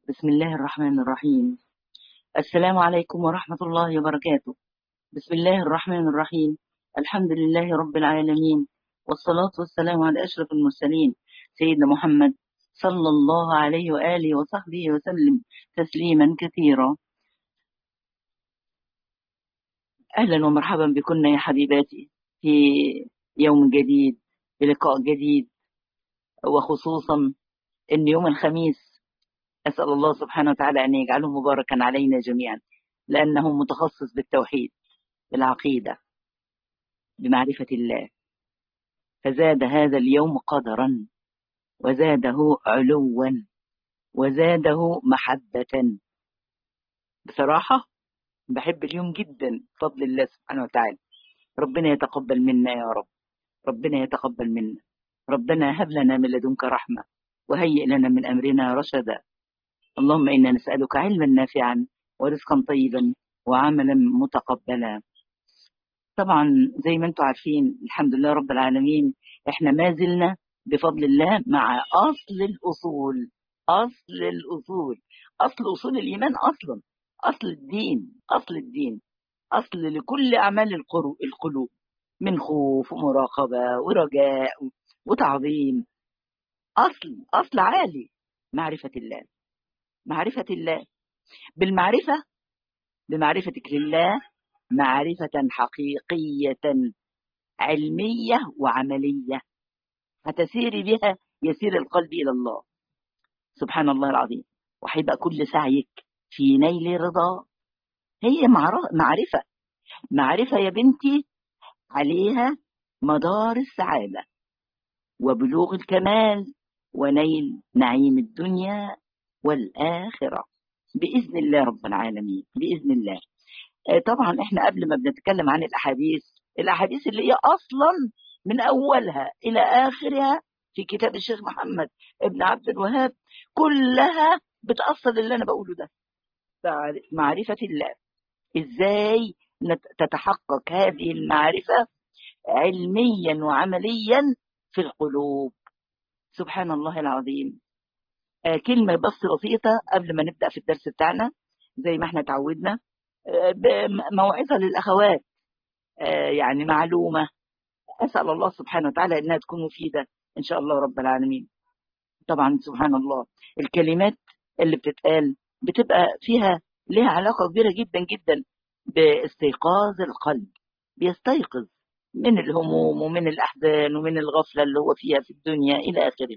بسم الله الرحمن الرحيم السلام عليكم ورحمة الله وبركاته بسم الله الرحمن الرحيم الحمد لله رب العالمين والصلاة والسلام على أشرف المرسلين سيدنا محمد صلى الله عليه وآله وصحبه وسلم تسليما كثيرا أهلا ومرحبا بكم يا حبيباتي في يوم جديد بلقاء جديد وخصوصا أن يوم الخميس أسأل الله سبحانه وتعالى أن يجعله مباركا علينا جميعا لأنه متخصص بالتوحيد بالعقيدة بمعرفة الله فزاد هذا اليوم قدرا وزاده علوا وزاده محبة بصراحة بحب اليوم جدا بفضل الله سبحانه وتعالى ربنا يتقبل منا يا رب ربنا يتقبل منا ربنا هب لنا من لدنك رحمة وهيئ لنا من أمرنا رشدا اللهم إنا نسألك علما نافعا ورزقا طيبا وعملا متقبلا طبعا زي ما انتم عارفين الحمد لله رب العالمين احنا ما زلنا بفضل الله مع أصل الأصول أصل الأصول أصل أصول الإيمان أصلا أصل الدين أصل الدين أصل لكل أعمال القلوب من خوف ومراقبة ورجاء وتعظيم أصل أصل عالي معرفة الله معرفة الله بالمعرفة بمعرفتك لله معرفة حقيقية علمية وعملية هتسيري بها يسير القلب إلى الله سبحان الله العظيم وهيبقى كل سعيك في نيل رضا هي معرفة معرفة يا بنتي عليها مدار السعادة وبلوغ الكمال ونيل نعيم الدنيا والآخرة بإذن الله رب العالمين بإذن الله طبعا احنا قبل ما بنتكلم عن الأحاديث الأحاديث اللي هي أصلا من أولها إلى آخرها في كتاب الشيخ محمد ابن عبد الوهاب كلها بتأصل اللي أنا بقوله ده معرفة الله إزاي تتحقق هذه المعرفة علميا وعمليا في القلوب سبحان الله العظيم آه كلمة بس بسيطة قبل ما نبدأ في الدرس بتاعنا زي ما احنا تعودنا آه موعظة للأخوات آه يعني معلومة أسأل الله سبحانه وتعالى إنها تكون مفيدة إن شاء الله رب العالمين طبعا سبحان الله الكلمات اللي بتتقال بتبقى فيها لها علاقة كبيرة جدا جدا باستيقاظ القلب بيستيقظ من الهموم ومن الأحزان ومن الغفلة اللي هو فيها في الدنيا إلى آخره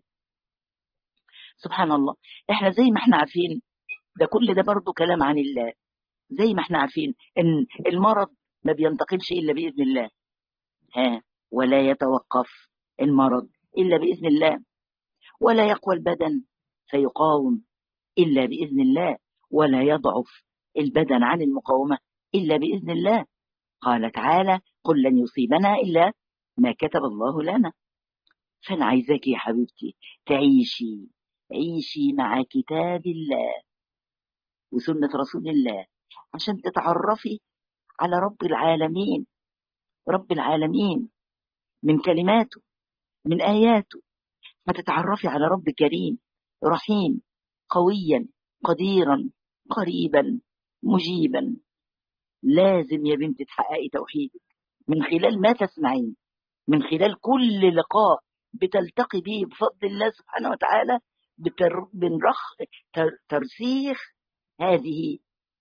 سبحان الله احنا زي ما احنا عارفين ده كل ده برضو كلام عن الله زي ما احنا عارفين ان المرض ما بينتقلش إلا بإذن الله ها ولا يتوقف المرض إلا بإذن الله ولا يقوى البدن فيقاوم إلا بإذن الله ولا يضعف البدن عن المقاومة إلا بإذن الله قال تعالى قل لن يصيبنا إلا ما كتب الله لنا فأنا عايزاك يا حبيبتي تعيشي عيشي مع كتاب الله وسنة رسول الله عشان تتعرفي على رب العالمين رب العالمين من كلماته من آياته فتتعرفي على رب كريم رحيم قويا قديرا قريبا مجيبا لازم يا بنتي تحققي توحيدك من خلال ما تسمعين من خلال كل لقاء بتلتقي به بفضل الله سبحانه وتعالى بتر... بنرخ تر... ترسيخ هذه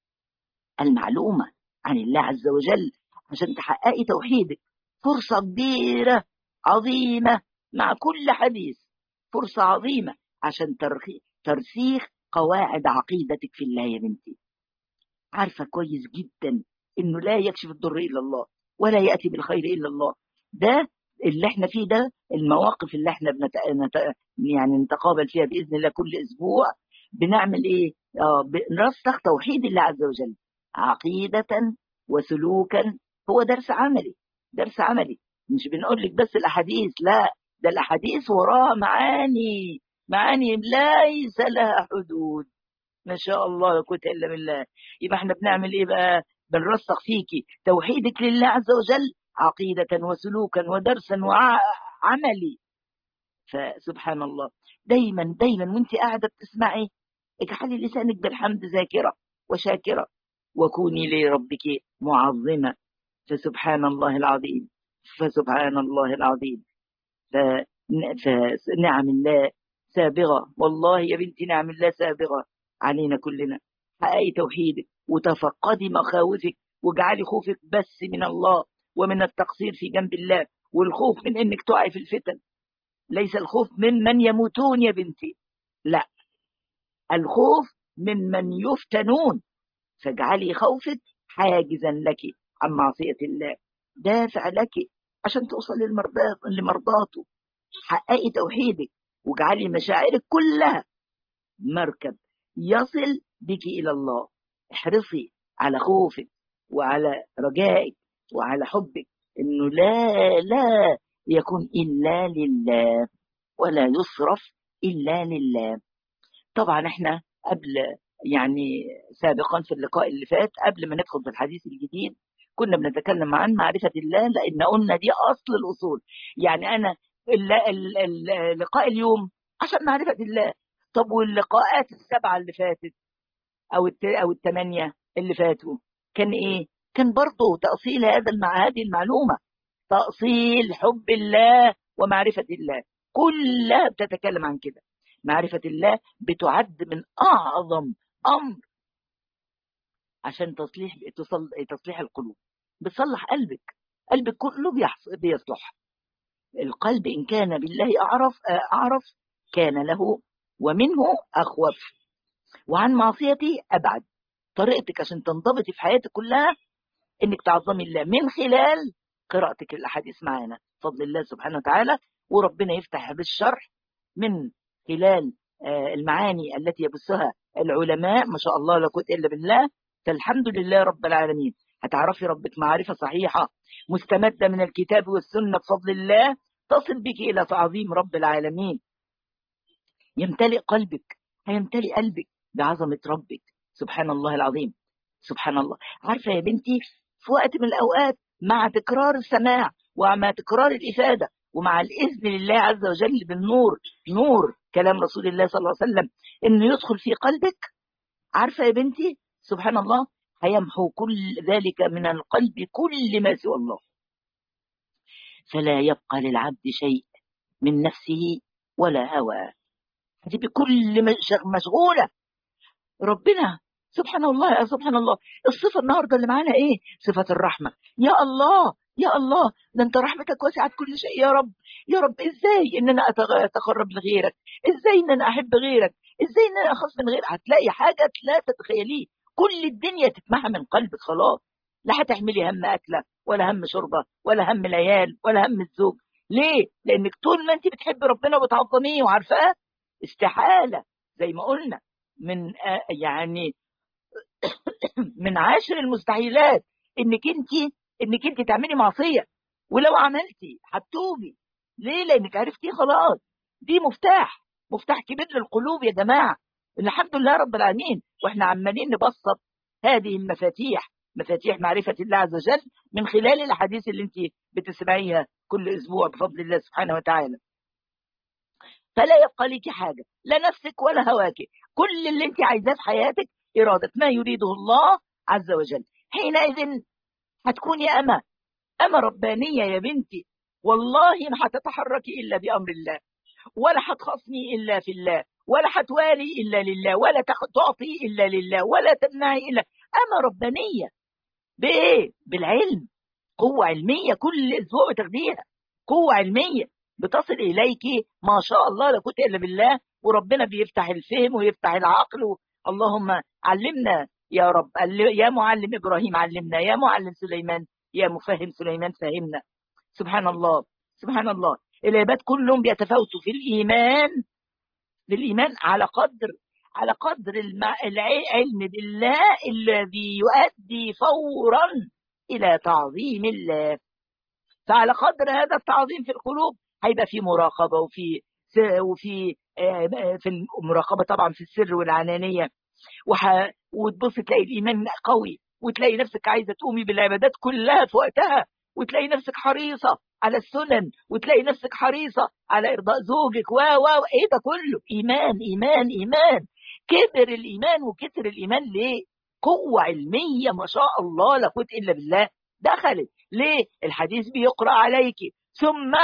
المعلومة عن الله عز وجل عشان تحققي توحيدك فرصة كبيرة عظيمة مع كل حديث فرصة عظيمة عشان ترخي... ترسيخ قواعد عقيدتك في الله يا بنتي عارفة كويس جدا انه لا يكشف الضر الا الله ولا يأتي بالخير الا الله ده اللي احنا فيه ده المواقف اللي احنا بنت... نت... يعني نتقابل فيها باذن الله كل اسبوع بنعمل ايه؟ اه بنرسخ توحيد الله عز وجل عقيدة وسلوكا هو درس عملي درس عملي مش بنقول لك بس الاحاديث لا ده الاحاديث وراها معاني معاني ليس لها حدود ما شاء الله لا قوه الا بالله يبقى احنا بنعمل ايه بقى بنرسخ فيكي توحيدك لله عز وجل عقيدة وسلوكا ودرسا وعملي فسبحان الله دايما دايما وانت قاعدة بتسمعي اجعلي لسانك بالحمد ذاكرة وشاكرة وكوني لربك معظمة فسبحان الله العظيم فسبحان الله العظيم فنعم الله سابغة والله يا بنتي نعم الله سابغة علينا كلنا حققي توحيدك وتفقدي مخاوفك واجعلي خوفك بس من الله ومن التقصير في جنب الله والخوف من انك تقعي في الفتن ليس الخوف من من يموتون يا بنتي لا الخوف من من يفتنون فاجعلي خوفك حاجزا لك عن معصية الله دافع لك عشان توصل لمرضاته حققي توحيدك واجعلي مشاعرك كلها مركب يصل بك إلى الله احرصي على خوفك وعلى رجائك وعلى حبك انه لا لا يكون الا لله ولا يصرف الا لله طبعا احنا قبل يعني سابقا في اللقاء اللي فات قبل ما ندخل في الحديث الجديد كنا بنتكلم عن معرفة الله لأن قلنا دي أصل الأصول يعني أنا اللقاء اليوم عشان معرفة الله طب واللقاءات السبعة اللي فاتت أو أو الثمانية اللي فاتوا كان إيه؟ كان برضه تأصيل هذا مع هذه المعلومة تأصيل حب الله ومعرفة الله كلها بتتكلم عن كده معرفة الله بتعد من أعظم أمر عشان تصليح تصليح القلوب بتصلح قلبك قلبك كله بيصلح القلب إن كان بالله أعرف أعرف كان له ومنه أخوف وعن معصيتي أبعد طريقتك عشان تنضبطي في حياتك كلها إنك تعظمي الله من خلال قراءتك الأحاديث معانا بفضل الله سبحانه وتعالى وربنا يفتح بالشرح من خلال المعاني التي يبثها العلماء ما شاء الله لا قوه الا بالله فالحمد لله رب العالمين هتعرفي ربك معرفه صحيحه مستمده من الكتاب والسنه بفضل الله تصل بك الى تعظيم رب العالمين يمتلئ قلبك هيمتلئ قلبك بعظمه ربك سبحان الله العظيم سبحان الله عارفه يا بنتي في وقت من الاوقات مع تكرار السماع ومع تكرار الافاده ومع الإذن لله عز وجل بالنور نور كلام رسول الله صلى الله عليه وسلم إنه يدخل في قلبك عارفة يا بنتي سبحان الله هيمحو كل ذلك من القلب كل ما سوى الله فلا يبقى للعبد شيء من نفسه ولا هوى هتبقى كل مشغولة ربنا سبحان الله يا سبحان الله الصفة النهاردة اللي معانا ايه صفة الرحمة يا الله يا الله ده انت رحمتك وسعت كل شيء يا رب يا رب ازاي ان انا اتقرب لغيرك ازاي ان انا احب غيرك ازاي ان انا اخاف من غيرك هتلاقي حاجه لا تتخيليه كل الدنيا تتمحى من قلبك خلاص لا هتحملي هم اكله ولا هم شربه ولا هم العيال ولا هم الزوج ليه لانك طول ما انت بتحبي ربنا وبتعظميه وعارفاه استحاله زي ما قلنا من يعني من عاشر المستحيلات انك انت انك انت تعملي معصيه ولو عملتي هتتوبي ليه لانك عرفتي خلاص دي مفتاح مفتاح كبير للقلوب يا جماعه الحمد لله رب العالمين واحنا عمالين نبسط هذه المفاتيح مفاتيح معرفة الله عز وجل من خلال الأحاديث اللي أنت بتسمعيها كل أسبوع بفضل الله سبحانه وتعالى فلا يبقى لك حاجة لا نفسك ولا هواك كل اللي أنت عايزاه في حياتك إرادة ما يريده الله عز وجل حينئذ هتكوني أمة أمة ربانية يا بنتي والله ما هتتحركي إلا بأمر الله ولا هتخصمي إلا في الله ولا هتوالي إلا لله ولا تعطي إلا لله ولا تمنعي إلا أمة ربانية بإيه؟ بالعلم قوة علمية كل أسبوع بتاخديها قوة علمية بتصل إليك ما شاء الله لا قوة إلا بالله وربنا بيفتح الفهم ويفتح العقل اللهم علمنا يا رب يا معلم إبراهيم علمنا يا معلم سليمان يا مفهم سليمان فهمنا سبحان الله سبحان الله العباد كلهم بيتفاوتوا في الإيمان في الإيمان على قدر على قدر العلم بالله الذي يؤدي فورا إلى تعظيم الله فعلى قدر هذا التعظيم في القلوب هيبقى في مراقبة وفي وفي في المراقبة طبعا في السر والعلانية وح... وتبص تلاقي الإيمان قوي وتلاقي نفسك عايزة تقومي بالعبادات كلها في وقتها وتلاقي نفسك حريصة على السنن وتلاقي نفسك حريصة على إرضاء زوجك و و ايه ده كله إيمان إيمان إيمان كبر الايمان وكتر الايمان ليه قوه علميه ما شاء الله لا قوه الا بالله دخلت ليه الحديث بيقرا عليك ثم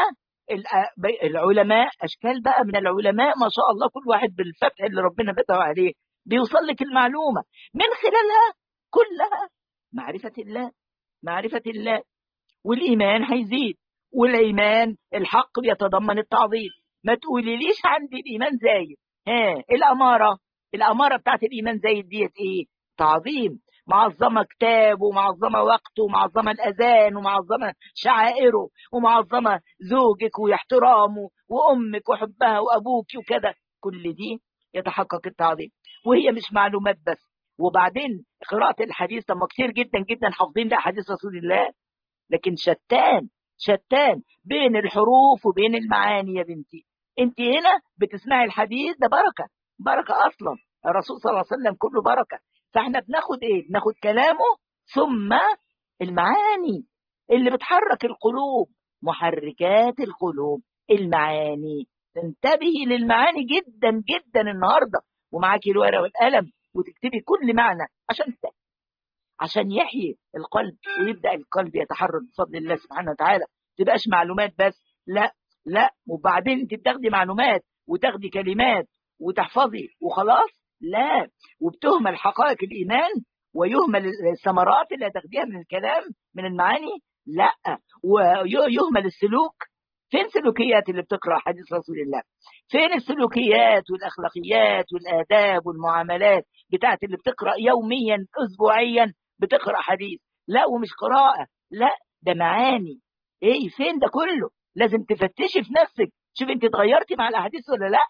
العلماء اشكال بقى من العلماء ما شاء الله كل واحد بالفتح اللي ربنا فتحه عليه بيوصل لك المعلومه من خلالها كلها معرفه الله معرفه الله والايمان هيزيد والايمان الحق بيتضمن التعظيم ما تقوليليش عندي الايمان زايد ها الاماره الاماره بتاعت الايمان زايد ديت ايه تعظيم معظمة كتابه ومعظمة وقته ومعظمة الأذان ومعظمة شعائره ومعظمة زوجك واحترامه وأمك وحبها وأبوك وكذا كل دي يتحقق التعظيم وهي مش معلومات بس وبعدين قراءة الحديث طب كتير جدا جدا حافظين ده حديث رسول الله لكن شتان شتان بين الحروف وبين المعاني يا بنتي انت هنا بتسمعي الحديث ده بركة بركة أصلا الرسول صلى الله عليه وسلم كله بركة فاحنا بناخد ايه بناخد كلامه ثم المعاني اللي بتحرك القلوب محركات القلوب المعاني تنتبهي للمعاني جدا جدا النهارده ومعاكي الورقه والقلم وتكتبي كل معنى عشان عشان يحيي القلب ويبدا القلب يتحرك بفضل الله سبحانه وتعالى ما تبقاش معلومات بس لا لا وبعدين انت بتاخدي معلومات وتاخدي كلمات وتحفظي وخلاص لا وبتهمل حقائق الإيمان ويهمل الثمرات اللي هتاخديها من الكلام من المعاني لا ويهمل السلوك فين سلوكيات اللي بتقرا حديث رسول الله فين السلوكيات والاخلاقيات والاداب والمعاملات بتاعت اللي بتقرا يوميا اسبوعيا بتقرا حديث لا ومش قراءه لا ده معاني ايه فين ده كله لازم تفتشي في نفسك شوف انت اتغيرتي مع الاحاديث ولا لا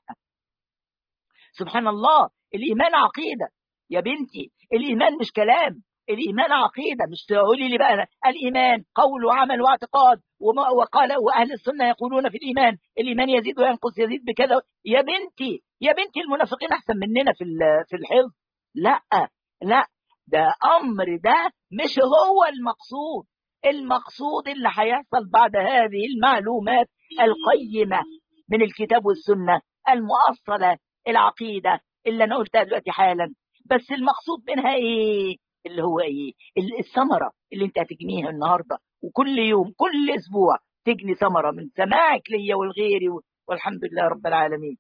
سبحان الله الإيمان عقيدة يا بنتي الإيمان مش كلام الإيمان عقيدة مش تقولي لي بقى الإيمان قول وعمل واعتقاد وما وقال وأهل السنة يقولون في الإيمان الإيمان يزيد وينقص يزيد بكذا يا بنتي يا بنتي المنافقين أحسن مننا في في الحفظ لا لا ده أمر ده مش هو المقصود المقصود اللي هيحصل بعد هذه المعلومات القيمة من الكتاب والسنة المؤصلة العقيدة اللي انا قلتها دلوقتي حالا بس المقصود منها ايه اللي هو ايه الثمره اللي انت هتجنيها النهارده وكل يوم كل اسبوع تجني ثمره من سماعك ليا ولغيري والحمد لله رب العالمين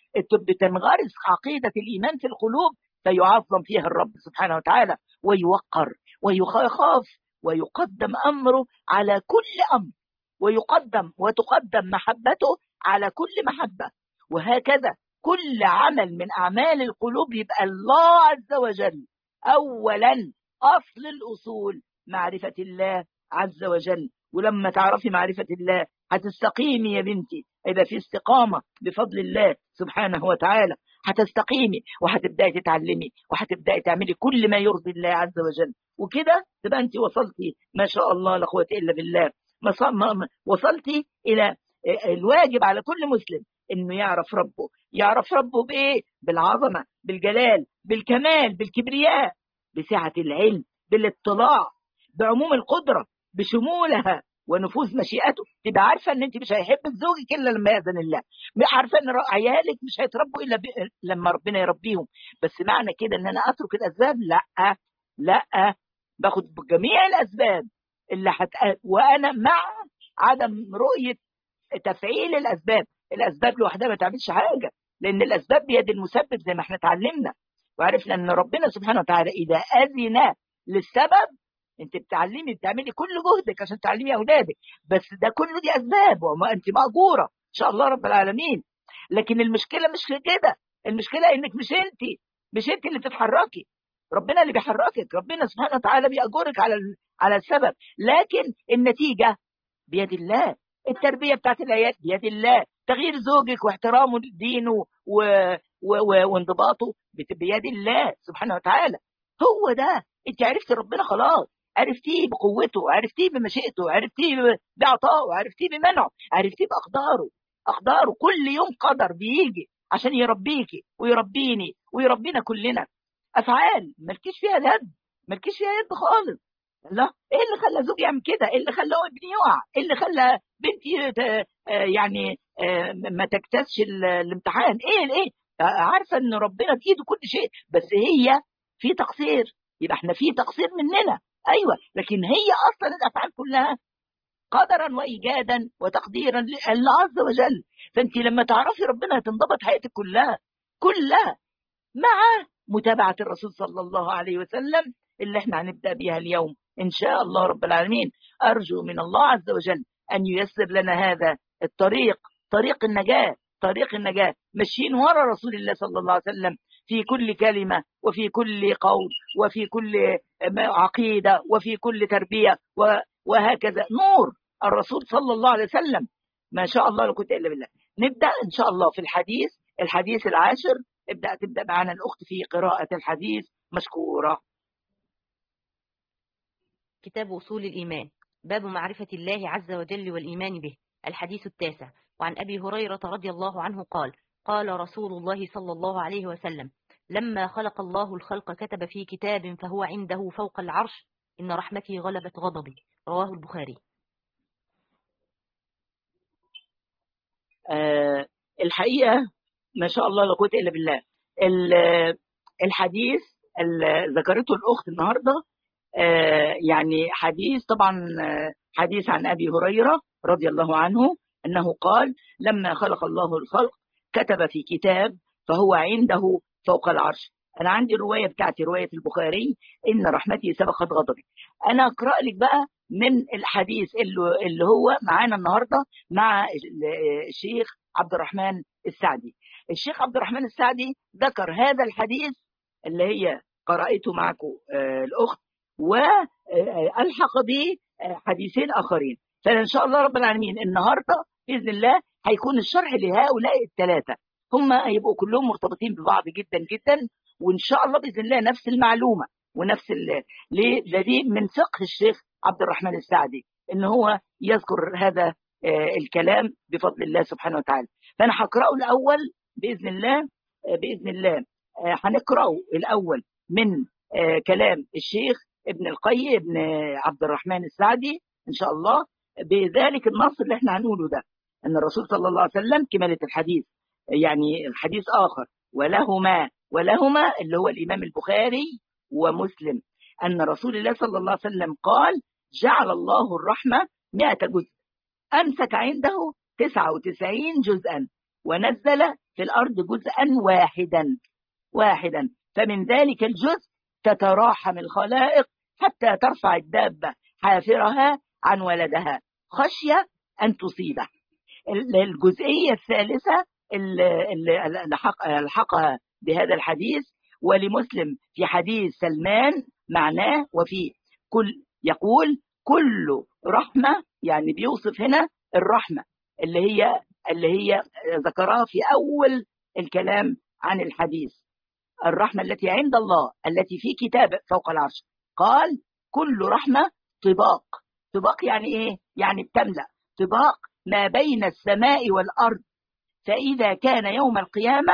بتنغرس عقيده الايمان في القلوب فيعظم فيها الرب سبحانه وتعالى ويوقر ويخاف ويقدم امره على كل امر ويقدم وتقدم محبته على كل محبه وهكذا كل عمل من أعمال القلوب يبقى الله عز وجل أولا أصل الأصول معرفة الله عز وجل ولما تعرفي معرفة الله هتستقيمي يا بنتي إذا في استقامة بفضل الله سبحانه وتعالى هتستقيمي وهتبداي تتعلمي وهتبداي تعملي كل ما يرضي الله عز وجل وكده تبقى انت وصلتي ما شاء الله لا قوه الا بالله وصلتي الى الواجب على كل مسلم انه يعرف ربه يعرف ربه بايه بالعظمه بالجلال بالكمال بالكبرياء بسعه العلم بالاطلاع بعموم القدره بشمولها ونفوذ مشيئته تبقى عارفه ان انت مش هيحب زوجك الا لما ياذن الله عارفه ان عيالك مش هيتربوا الا ب... لما ربنا يربيهم بس معنى كده ان انا اترك الاسباب لا لا باخد بجميع الاسباب اللي هت... وانا مع عدم رؤيه تفعيل الاسباب الاسباب لوحدها ما تعملش حاجه لان الاسباب بيد المسبب زي ما احنا اتعلمنا وعرفنا ان ربنا سبحانه وتعالى اذا اذن للسبب انت بتعلمي بتعملي كل جهدك عشان تعلمي اولادك بس ده كله دي اسباب وما انت ماجوره ان شاء الله رب العالمين لكن المشكله مش في كده المشكله انك مش انت مش انت اللي بتتحركي ربنا اللي بيحركك ربنا سبحانه وتعالى بيأجرك على على السبب لكن النتيجه بيد الله التربيه بتاعت العيال بيد الله تغيير زوجك واحترامه لدينه و... و... و... وانضباطه بيد الله سبحانه وتعالى هو ده انت عرفتي ربنا خلاص عرفتيه بقوته عرفتيه بمشيئته عرفتيه بعطائه عرفتيه بمنعه عرفتيه باقداره اقداره كل يوم قدر بيجي عشان يربيكي ويربيني ويربينا كلنا افعال مالكيش فيها يد مالكيش فيها يد خالص لا ايه اللي خلى زوجي يعمل كده ايه اللي خلى ابني يقع ايه اللي خلى بنتي يعني ما تجتازش الامتحان ايه ايه عارفه ان ربنا في ايده كل شيء بس هي في تقصير يبقى احنا في تقصير مننا ايوه لكن هي اصلا الافعال كلها قدرا وايجادا وتقديرا لله عز وجل فانت لما تعرفي ربنا هتنضبط حياتك كلها كلها مع متابعه الرسول صلى الله عليه وسلم اللي احنا هنبدا بها اليوم ان شاء الله رب العالمين ارجو من الله عز وجل ان ييسر لنا هذا الطريق طريق النجاه طريق النجاه ماشيين ورا رسول الله صلى الله عليه وسلم في كل كلمه وفي كل قول وفي كل عقيده وفي كل تربيه وهكذا نور الرسول صلى الله عليه وسلم ما شاء الله لا قوه الا بالله نبدا ان شاء الله في الحديث الحديث العاشر ابدا تبدا معنا الاخت في قراءه الحديث مشكوره كتاب أصول الإيمان باب معرفة الله عز وجل والإيمان به الحديث التاسع وعن أبي هريرة رضي الله عنه قال قال رسول الله صلى الله عليه وسلم لما خلق الله الخلق كتب في كتاب فهو عنده فوق العرش إن رحمتي غلبت غضبي رواه البخاري آه الحقيقة ما شاء الله لا قوة إلا بالله الحديث اللي ذكرته الأخت النهاردة آه يعني حديث طبعا حديث عن أبي هريرة رضي الله عنه أنه قال لما خلق الله الخلق كتب في كتاب فهو عنده فوق العرش أنا عندي الرواية بتاعتي رواية البخاري إن رحمتي سبقت غضبي أنا أقرأ لك بقى من الحديث اللي, اللي هو معانا النهاردة مع الشيخ عبد الرحمن السعدي الشيخ عبد الرحمن السعدي ذكر هذا الحديث اللي هي قرأته معكم الأخت والحق به حديثين آخرين فإن شاء الله رب العالمين النهاردة بإذن الله هيكون الشرح لهؤلاء الثلاثة هم هيبقوا كلهم مرتبطين ببعض جدا جدا وإن شاء الله بإذن الله نفس المعلومة ونفس ليه ده دي من فقه الشيخ عبد الرحمن السعدي ان هو يذكر هذا الكلام بفضل الله سبحانه وتعالى فانا هقراه الاول باذن الله باذن الله هنقراه الاول من كلام الشيخ ابن القيم ابن عبد الرحمن السعدي ان شاء الله بذلك النص اللي احنا هنقوله ده ان الرسول صلى الله عليه وسلم كمالة الحديث يعني الحديث اخر ولهما ولهما اللي هو الامام البخاري ومسلم ان رسول الله صلى الله عليه وسلم قال جعل الله الرحمة مئة جزء أمسك عنده تسعة وتسعين جزءا ونزل في الأرض جزءا واحدا واحدا فمن ذلك الجزء تتراحم الخلائق حتى ترفع الدابة حافرها عن ولدها خشية أن تصيبه الجزئية الثالثة اللي الحقها بهذا الحديث ولمسلم في حديث سلمان معناه وفي كل يقول كل رحمة يعني بيوصف هنا الرحمة اللي هي اللي هي ذكرها في أول الكلام عن الحديث الرحمة التي عند الله التي في كتاب فوق العرش قال كل رحمة طباق طباق يعني إيه؟ يعني بتملأ طباق ما بين السماء والأرض فإذا كان يوم القيامة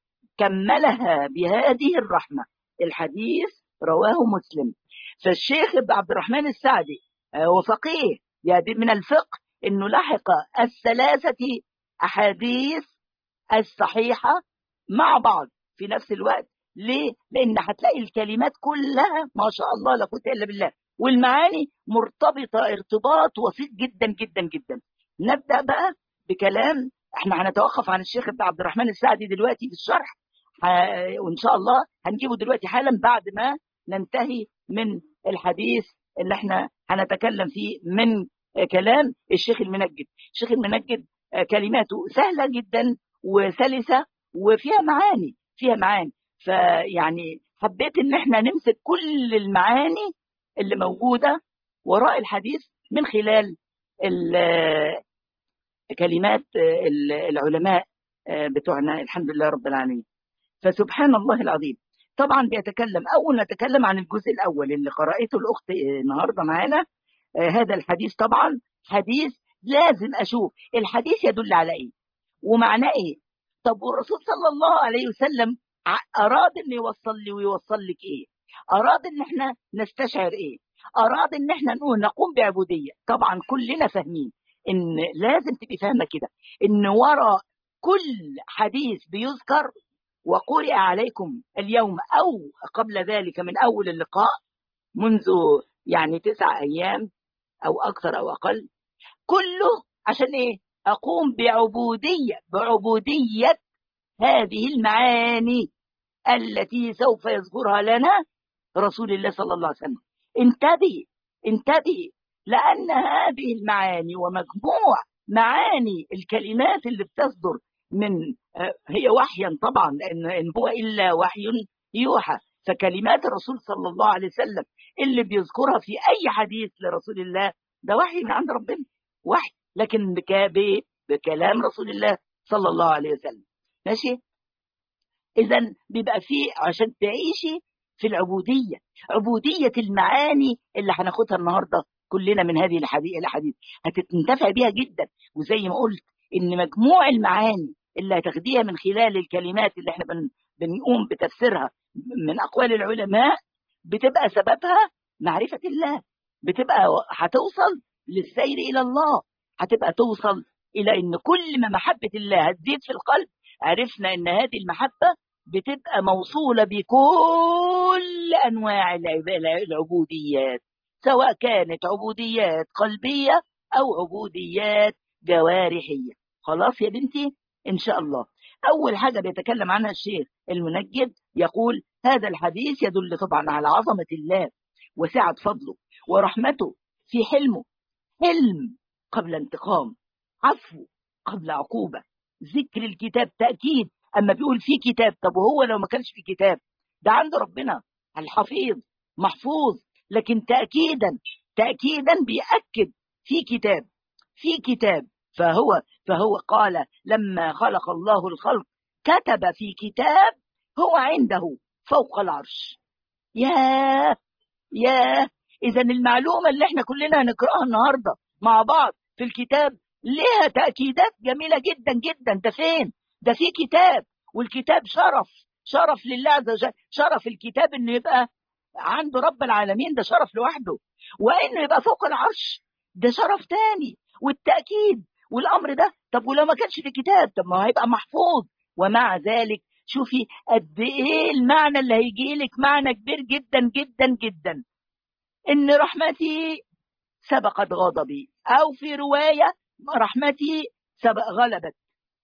كملها بهذه الرحمة الحديث رواه مسلم فالشيخ عبد الرحمن السعدي وفقيه يعني من الفقه انه لحق الثلاثه احاديث الصحيحه مع بعض في نفس الوقت ليه؟ لان هتلاقي الكلمات كلها ما شاء الله لا قوه الا بالله والمعاني مرتبطه ارتباط وسيط جدا جدا جدا نبدا بقى بكلام احنا هنتوقف عن الشيخ عبد الرحمن السعدي دلوقتي في الشرح وان شاء الله هنجيبه دلوقتي حالا بعد ما ننتهي من الحديث اللي احنا هنتكلم فيه من كلام الشيخ المنجد الشيخ المنجد كلماته سهلة جدا وسلسة وفيها معاني فيها معاني فيعني حبيت ان احنا نمسك كل المعاني اللي موجودة وراء الحديث من خلال كلمات العلماء بتوعنا الحمد لله رب العالمين فسبحان الله العظيم طبعا بيتكلم اول نتكلم عن الجزء الاول اللي قراته الاخت النهارده معانا آه هذا الحديث طبعا حديث لازم اشوف الحديث يدل على ايه ومعناه ايه طب والرسول صلى الله عليه وسلم اراد انه يوصل لي ويوصل لك ايه اراد ان احنا نستشعر ايه اراد ان احنا نقول نقوم بعبوديه طبعا كلنا فاهمين ان لازم تبقي فاهمه كده ان وراء كل حديث بيذكر وقرئ عليكم اليوم أو قبل ذلك من أول اللقاء منذ يعني تسع أيام أو أكثر أو أقل كله عشان إيه أقوم بعبودية بعبودية هذه المعاني التي سوف يذكرها لنا رسول الله صلى الله عليه وسلم انتبهي انتبهي لأن هذه المعاني ومجموع معاني الكلمات اللي بتصدر من هي وحيا طبعا لأن إن هو إلا وحي يوحى فكلمات الرسول صلى الله عليه وسلم اللي بيذكرها في أي حديث لرسول الله ده وحي من عند ربنا وحي لكن بكلام رسول الله صلى الله عليه وسلم ماشي إذا بيبقى في عشان تعيشي في العبودية عبودية المعاني اللي هناخدها النهاردة كلنا من هذه الحديث الحديث هتتنتفع بيها جدا وزي ما قلت إن مجموع المعاني اللي هتاخديها من خلال الكلمات اللي احنا بن بنقوم بتفسيرها من أقوال العلماء بتبقى سببها معرفة الله بتبقى هتوصل للسير إلى الله هتبقى توصل إلى إن كل ما محبة الله هتزيد في القلب عرفنا إن هذه المحبة بتبقى موصولة بكل أنواع العبوديات سواء كانت عبوديات قلبية أو عبوديات جوارحية خلاص يا بنتي إن شاء الله أول حاجة بيتكلم عنها الشيخ المنجد يقول هذا الحديث يدل طبعا على عظمة الله وسعة فضله ورحمته في حلمه حلم قبل انتقام عفو قبل عقوبة ذكر الكتاب تأكيد أما بيقول في كتاب طب وهو لو ما كانش في كتاب ده عند ربنا الحفيظ محفوظ لكن تأكيدا تأكيدا بيأكد في كتاب في كتاب فهو فهو قال لما خلق الله الخلق كتب في كتاب هو عنده فوق العرش ياه ياه إذا المعلومة اللي احنا كلنا هنقرأها النهاردة مع بعض في الكتاب لها تأكيدات جميلة جدا جدا ده فين؟ ده في كتاب والكتاب شرف شرف لله عز وجل شرف الكتاب انه يبقى عنده رب العالمين ده شرف لوحده وانه يبقى فوق العرش ده شرف تاني والتأكيد والامر ده طب ولو ما كانش في كتاب طب ما هو هيبقى محفوظ ومع ذلك شوفي قد ايه المعنى اللي هيجي لك معنى كبير جدا جدا جدا ان رحمتي سبقت غضبي او في روايه رحمتي سبق غلبت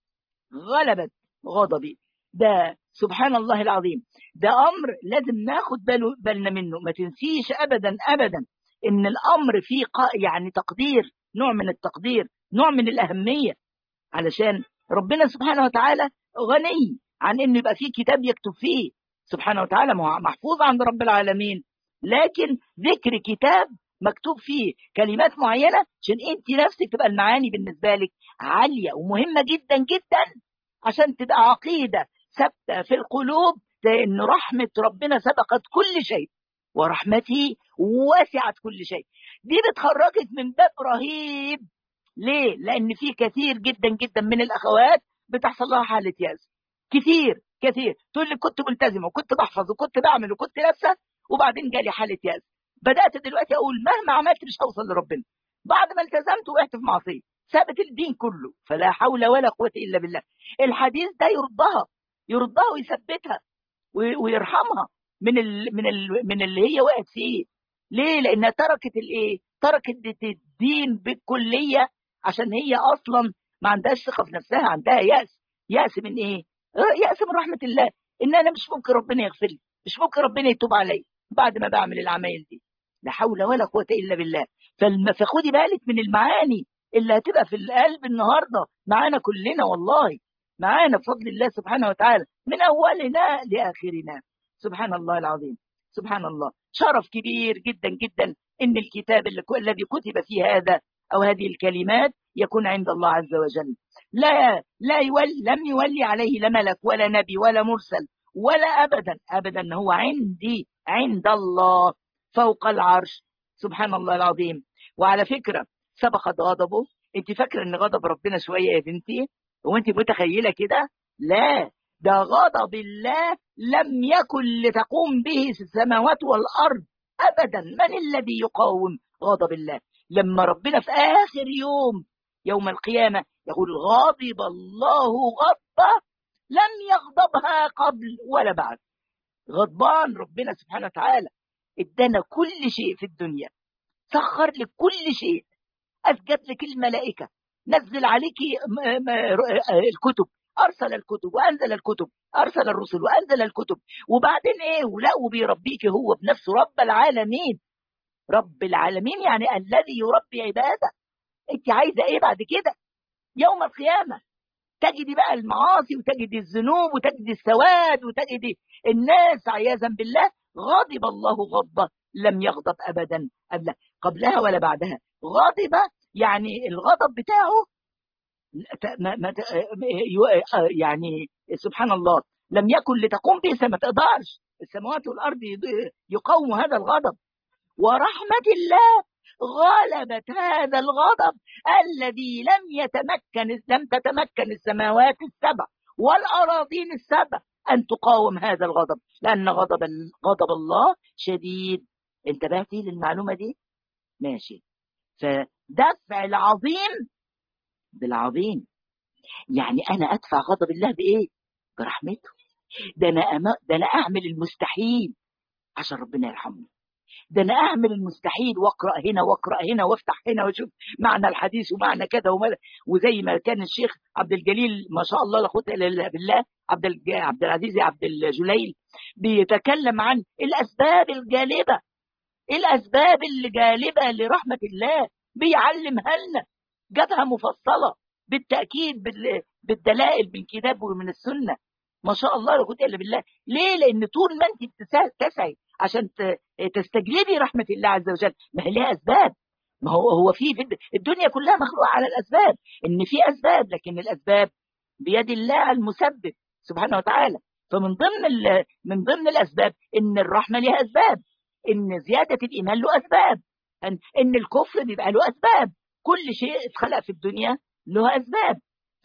غلبت غضبي ده سبحان الله العظيم ده امر لازم ناخد باله بالنا منه ما تنسيش ابدا ابدا ان الامر فيه يعني تقدير نوع من التقدير نوع من الاهميه علشان ربنا سبحانه وتعالى غني عن انه يبقى فيه كتاب يكتب فيه سبحانه وتعالى محفوظ عند رب العالمين لكن ذكر كتاب مكتوب فيه كلمات معينة عشان انت نفسك تبقى المعاني بالنسبة لك عالية ومهمة جدا جدا عشان تبقى عقيدة ثابتة في القلوب لأن رحمة ربنا سبقت كل شيء ورحمته وسعت كل شيء دي بتخرجك من باب رهيب ليه؟ لأن في كثير جدا جدا من الأخوات بتحصل لها حالة يأس كثير كثير تقول لي كنت ملتزمة وكنت بحفظ وكنت بعمل وكنت لابسة وبعدين جالي حالة يأس بدأت دلوقتي أقول مهما عملت مش هوصل لربنا بعد ما التزمت وقعت في معصية ثابت الدين كله فلا حول ولا قوة إلا بالله الحديث ده يرضها يرضها ويثبتها ويرحمها من ال من ال من اللي هي وقعت فيه ليه لانها تركت الايه تركت الدين بالكليه عشان هي اصلا ما عندهاش ثقه في نفسها عندها ياس ياس من ايه ياس من رحمه الله ان انا مش ممكن ربنا يغفر لي مش ممكن ربنا يتوب علي بعد ما بعمل العمايل دي لا حول ولا قوه الا بالله فخدي بالك من المعاني اللي هتبقى في القلب النهارده معانا كلنا والله معانا بفضل الله سبحانه وتعالى من اولنا لاخرنا سبحان الله العظيم سبحان الله شرف كبير جدا جدا ان الكتاب اللي الذي كتب فيه هذا او هذه الكلمات يكون عند الله عز وجل لا لا يولي لم يولي عليه لا ملك ولا نبي ولا مرسل ولا ابدا ابدا هو عندي عند الله فوق العرش سبحان الله العظيم وعلى فكره سبقت غضبه انت فاكره ان غضب ربنا شويه يا بنتي وانت متخيله كده لا ده غضب الله لم يكن لتقوم به السماوات والارض ابدا من الذي يقاوم غضب الله لما ربنا في اخر يوم يوم القيامه يقول غضب الله غضبه لم يغضبها قبل ولا بعد غضبان ربنا سبحانه وتعالى ادانا كل شيء في الدنيا سخر لك كل شيء اسجد لك الملائكه نزل عليك الكتب ارسل الكتب وانزل الكتب ارسل الرسل وانزل الكتب وبعدين ايه ولا وبيربيك هو بنفسه رب العالمين رب العالمين يعني الذي يربي عباده انت عايزه ايه بعد كده يوم القيامه تجدي بقى المعاصي وتجدي الذنوب وتجدي السواد وتجدي الناس عياذا بالله غضب الله غضبه لم يغضب ابدا قبل قبلها ولا بعدها غضب يعني الغضب بتاعه ما ما يعني سبحان الله لم يكن لتقوم به ما تقدرش السماوات والارض يقاوم هذا الغضب ورحمه الله غلبت هذا الغضب الذي لم يتمكن لم تتمكن السماوات السبع والاراضين السبع ان تقاوم هذا الغضب لان غضب غضب الله شديد انتبهتي للمعلومه دي ماشي فدفع العظيم بالعظيم يعني انا ادفع غضب الله بايه برحمته ده انا أما ده انا اعمل المستحيل عشان ربنا يرحمني ده انا اعمل المستحيل واقرا هنا واقرا هنا وافتح هنا واشوف معنى الحديث ومعنى كذا وزي ما كان الشيخ عبد الجليل ما شاء الله لا قوه الا بالله عبد عبد العزيز عبد الجليل بيتكلم عن الاسباب الجالبه الاسباب اللي جالبه لرحمه الله بيعلمها لنا جابها مفصله بالتاكيد بالدلائل من كتاب ومن السنه ما شاء الله لا قوه الا بالله ليه لان طول ما انت تسعي عشان تستجلبي رحمه الله عز وجل ما هي لها اسباب ما هو هو في في الدنيا كلها مخلوقه على الاسباب ان في اسباب لكن الاسباب بيد الله المسبب سبحانه وتعالى فمن ضمن من ضمن الاسباب ان الرحمه لها اسباب ان زياده الايمان له اسباب ان, إن الكفر بيبقى له اسباب كل شيء اتخلق في الدنيا له اسباب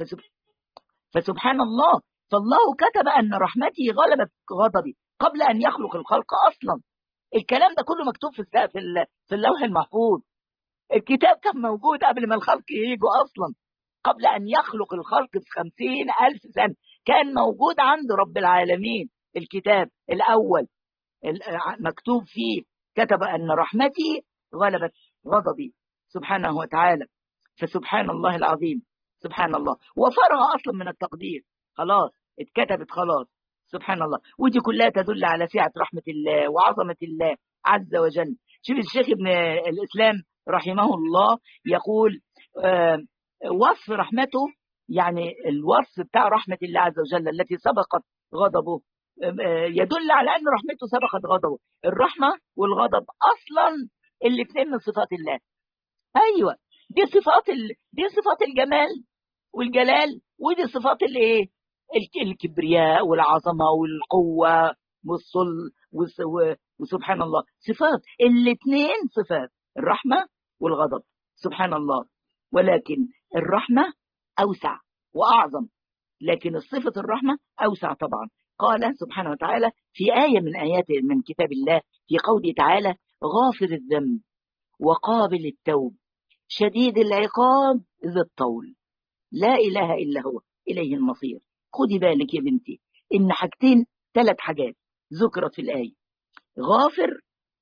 فسبحان الله فالله كتب ان رحمتي غلبت غضبي قبل ان يخلق الخلق اصلا الكلام ده كله مكتوب في في اللوح المحفوظ الكتاب كان موجود قبل ما الخلق يجوا اصلا قبل ان يخلق الخلق بخمسين الف سنه كان موجود عند رب العالمين الكتاب الاول مكتوب فيه كتب ان رحمتي غلبت غضبي سبحانه وتعالى فسبحان الله العظيم سبحان الله وفرغ اصلا من التقدير خلاص اتكتبت خلاص سبحان الله ودي كلها تدل على سعة رحمة الله وعظمة الله عز وجل شوف الشيخ ابن الإسلام رحمه الله يقول آه وصف رحمته يعني الوصف بتاع رحمة الله عز وجل التي سبقت غضبه آه يدل على أن رحمته سبقت غضبه الرحمة والغضب أصلا الاثنين من صفات الله أيوة دي صفات ال... دي صفات الجمال والجلال ودي صفات الايه الكبرياء والعظمة والقوة والصل وسبحان الله صفات الاثنين صفات الرحمة والغضب سبحان الله ولكن الرحمة أوسع وأعظم لكن صفة الرحمة أوسع طبعا قال سبحانه وتعالى في آية من آيات من كتاب الله في قوله تعالى غافر الذنب وقابل التوب شديد العقاب ذي الطول لا إله إلا هو إليه المصير خدي بالك يا بنتي إن حاجتين ثلاث حاجات ذكرت في الآية غافر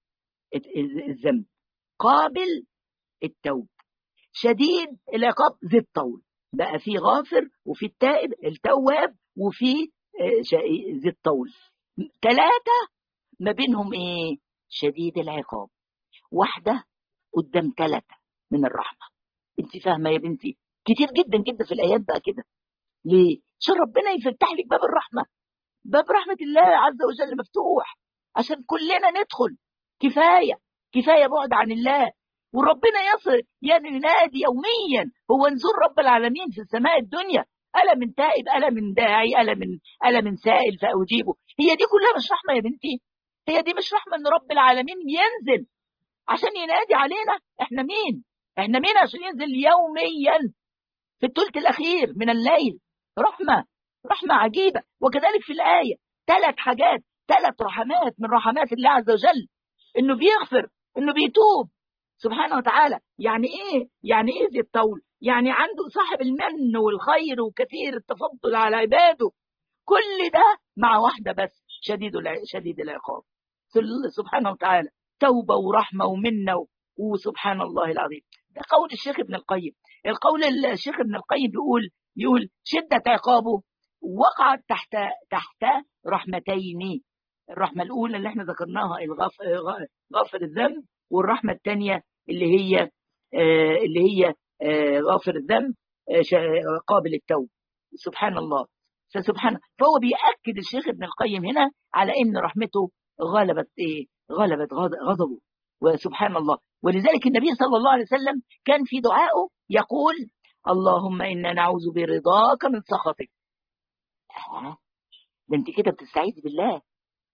الذنب قابل التوب شديد العقاب ذي الطول بقى في غافر وفي التائب التواب وفي ذي الطول ثلاثة ما بينهم ايه شديد العقاب واحدة قدام ثلاثة من الرحمة انت فاهمة يا بنتي كتير جدا جدا في الآيات بقى كده ليه عشان ربنا يفتح لك باب الرحمة باب رحمة الله عز وجل مفتوح عشان كلنا ندخل كفاية كفاية بعد عن الله وربنا يصل ينادي يوميا هو نزور رب العالمين في السماء الدنيا ألا من تائب ألا من داعي ألا من ألا من سائل فأجيبه هي دي كلها مش رحمة يا بنتي هي دي مش رحمة إن رب العالمين ينزل عشان ينادي علينا إحنا مين إحنا مين عشان ينزل يوميا في الثلث الأخير من الليل رحمة رحمة عجيبة وكذلك في الآية ثلاث حاجات ثلاث رحمات من رحمات الله عز وجل إنه بيغفر إنه بيتوب سبحانه وتعالى يعني إيه يعني إيه ذي الطول يعني عنده صاحب المن والخير وكثير التفضل على عباده كل ده مع واحدة بس شديد شديد العقاب سبحانه وتعالى توبة ورحمة ومنة وسبحان الله العظيم ده قول الشيخ ابن القيم القول الشيخ ابن القيم بيقول يقول شدة عقابه وقعت تحت تحت رحمتين الرحمة الأولى اللي احنا ذكرناها غفر الذنب والرحمة الثانية اللي هي اللي هي غافر الذنب قابل التوب سبحان الله فسبحان فهو بيأكد الشيخ ابن القيم هنا على ان رحمته غلبت ايه غلبت غضبه وسبحان الله ولذلك النبي صلى الله عليه وسلم كان في دعائه يقول اللهم انا نعوذ برضاك من سخطك آه. ده انت كده بتستعيذ بالله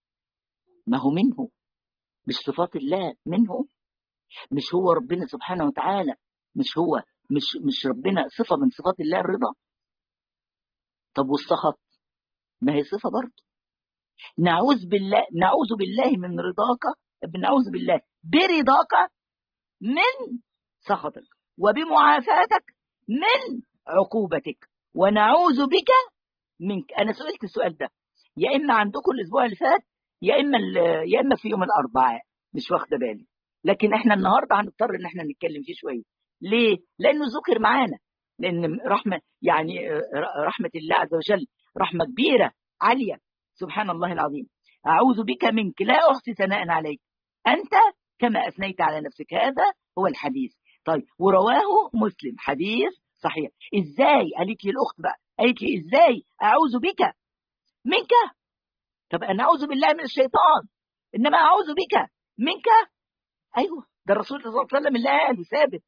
ما هو منه مش صفات الله منه مش هو ربنا سبحانه وتعالى مش هو مش مش ربنا صفه من صفات الله الرضا طب والسخط ما هي صفه برضه نعوذ بالله نعوذ بالله من رضاك نعوذ بالله برضاك من سخطك وبمعافاتك من عقوبتك ونعوذ بك منك انا سئلت السؤال ده يا اما عندكم الاسبوع اللي فات يا اما يا اما في يوم الاربعاء مش واخده بالي لكن احنا النهارده هنضطر ان احنا نتكلم فيه شويه ليه لانه ذكر معانا لان رحمه يعني رحمه الله عز وجل رحمه كبيره عاليه سبحان الله العظيم اعوذ بك منك لا احصي ثناء عليك انت كما اثنيت على نفسك هذا هو الحديث طيب ورواه مسلم حديث صحيح ازاي قالت لي الاخت بقى قالت لي ازاي اعوذ بك منك طب انا اعوذ بالله من الشيطان انما اعوذ بك منك ايوه ده الرسول صلى الله عليه وسلم اللي قال ثابت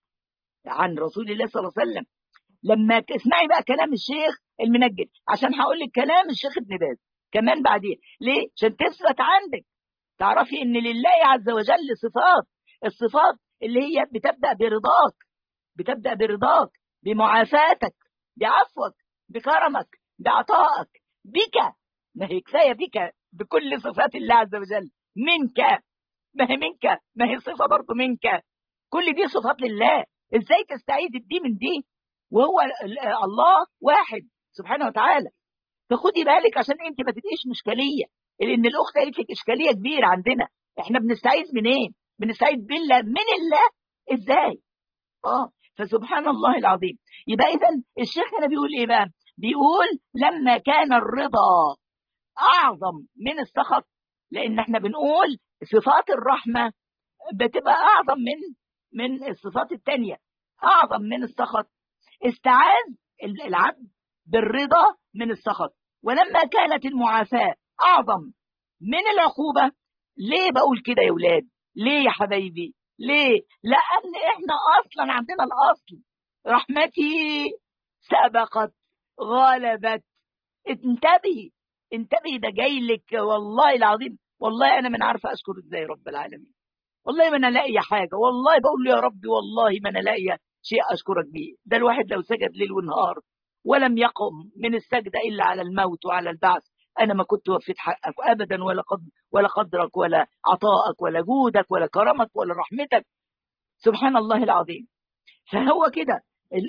عن رسول الله صلى الله عليه وسلم لما تسمعي بقى كلام الشيخ المنجد عشان هقول لك كلام الشيخ ابن باز كمان بعدين ليه عشان تثبت عندك تعرفي ان لله عز وجل صفات الصفات اللي هي بتبدا برضاك بتبدا برضاك بمعافاتك بعفوك بكرمك بعطائك بك ما هي كفايه بك بكل صفات الله عز وجل منك ما هي منك ما هي صفه برضه منك كل دي صفات لله ازاي تستعيد دي من دي وهو الله واحد سبحانه وتعالى فخدي بالك عشان انت ما تبقيش مشكليه لان الاخت قالت لك اشكاليه كبيره عندنا احنا بنستعيذ منين إيه؟ بنستعيذ بالله من الله ازاي اه فسبحان الله العظيم يبقى اذا الشيخ هنا بيقول ايه بقى بيقول لما كان الرضا اعظم من السخط لان احنا بنقول صفات الرحمه بتبقى اعظم من من الصفات الثانيه اعظم من السخط استعاذ العبد بالرضا من السخط ولما كانت المعافاه اعظم من العقوبه ليه بقول كده يا ولاد ليه يا حبايبي ليه لان احنا اصلا عندنا الاصل رحمتي سبقت غلبت انتبهي انتبهي ده جاي لك والله العظيم والله انا من عارفه اشكر ازاي رب العالمين والله ما انا لاقيه حاجه والله بقول له يا ربي والله ما انا لاقيه شيء اشكرك بيه ده الواحد لو سجد ليل ونهار ولم يقم من السجده الا على الموت وعلى البعث انا ما كنت وفيت حقك ابدا ولا قد ولا قدرك ولا عطائك ولا جودك ولا كرمك ولا رحمتك سبحان الله العظيم فهو كده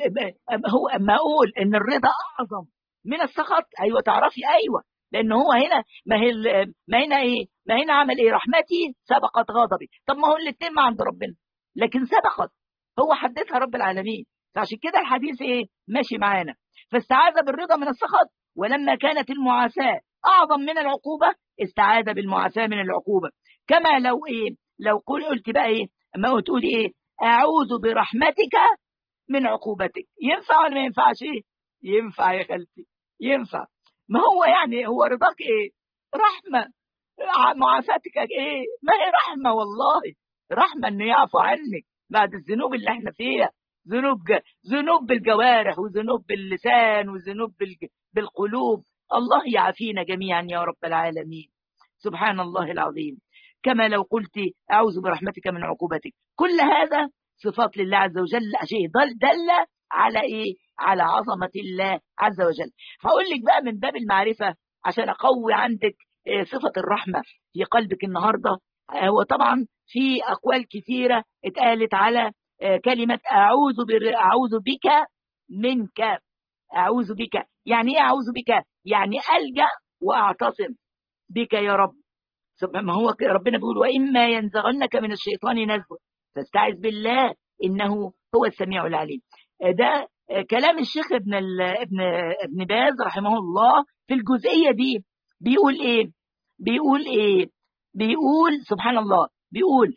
هو اما اقول ان الرضا اعظم من السخط ايوه تعرفي ايوه لان هو هنا ما هي ما هنا ايه ما هنا عمل ايه رحمتي سبقت غضبي طب ما هو الاثنين ما عند ربنا لكن سبقت هو حدثها رب العالمين فعشان كده الحديث ايه ماشي معانا فاستعاذ بالرضا من السخط ولما كانت المعافاه اعظم من العقوبه استعاذ بالمعافاه من العقوبه كما لو ايه لو قلت بقى ايه اما تقول ايه اعوذ برحمتك من عقوبتك ينفع ولا ما ينفعش ايه ينفع يا خالتي ينفع ما هو يعني هو رضاك ايه رحمه معافاتك ايه ما هي رحمه والله رحمه انه يعفو عنك بعد الذنوب اللي احنا فيها ذنوب ذنوب بالجوارح وذنوب باللسان وذنوب بالقلوب الله يعافينا جميعا يا رب العالمين سبحان الله العظيم كما لو قلت اعوذ برحمتك من عقوبتك كل هذا صفات لله عز وجل شيء دل, دل على ايه على عظمه الله عز وجل هقول لك بقى من باب المعرفه عشان اقوي عندك صفه الرحمه في قلبك النهارده هو طبعا في اقوال كثيره اتقالت على كلمه اعوذ اعوذ بك منك اعوذ بك يعني ايه اعوذ بك يعني الجا واعتصم بك يا رب ما هو ربنا بيقول واما ينزغنك من الشيطان نزغ فاستعذ بالله انه هو السميع العليم ده كلام الشيخ ابن ابن ابن باز رحمه الله في الجزئيه دي بيقول ايه بيقول ايه بيقول سبحان الله بيقول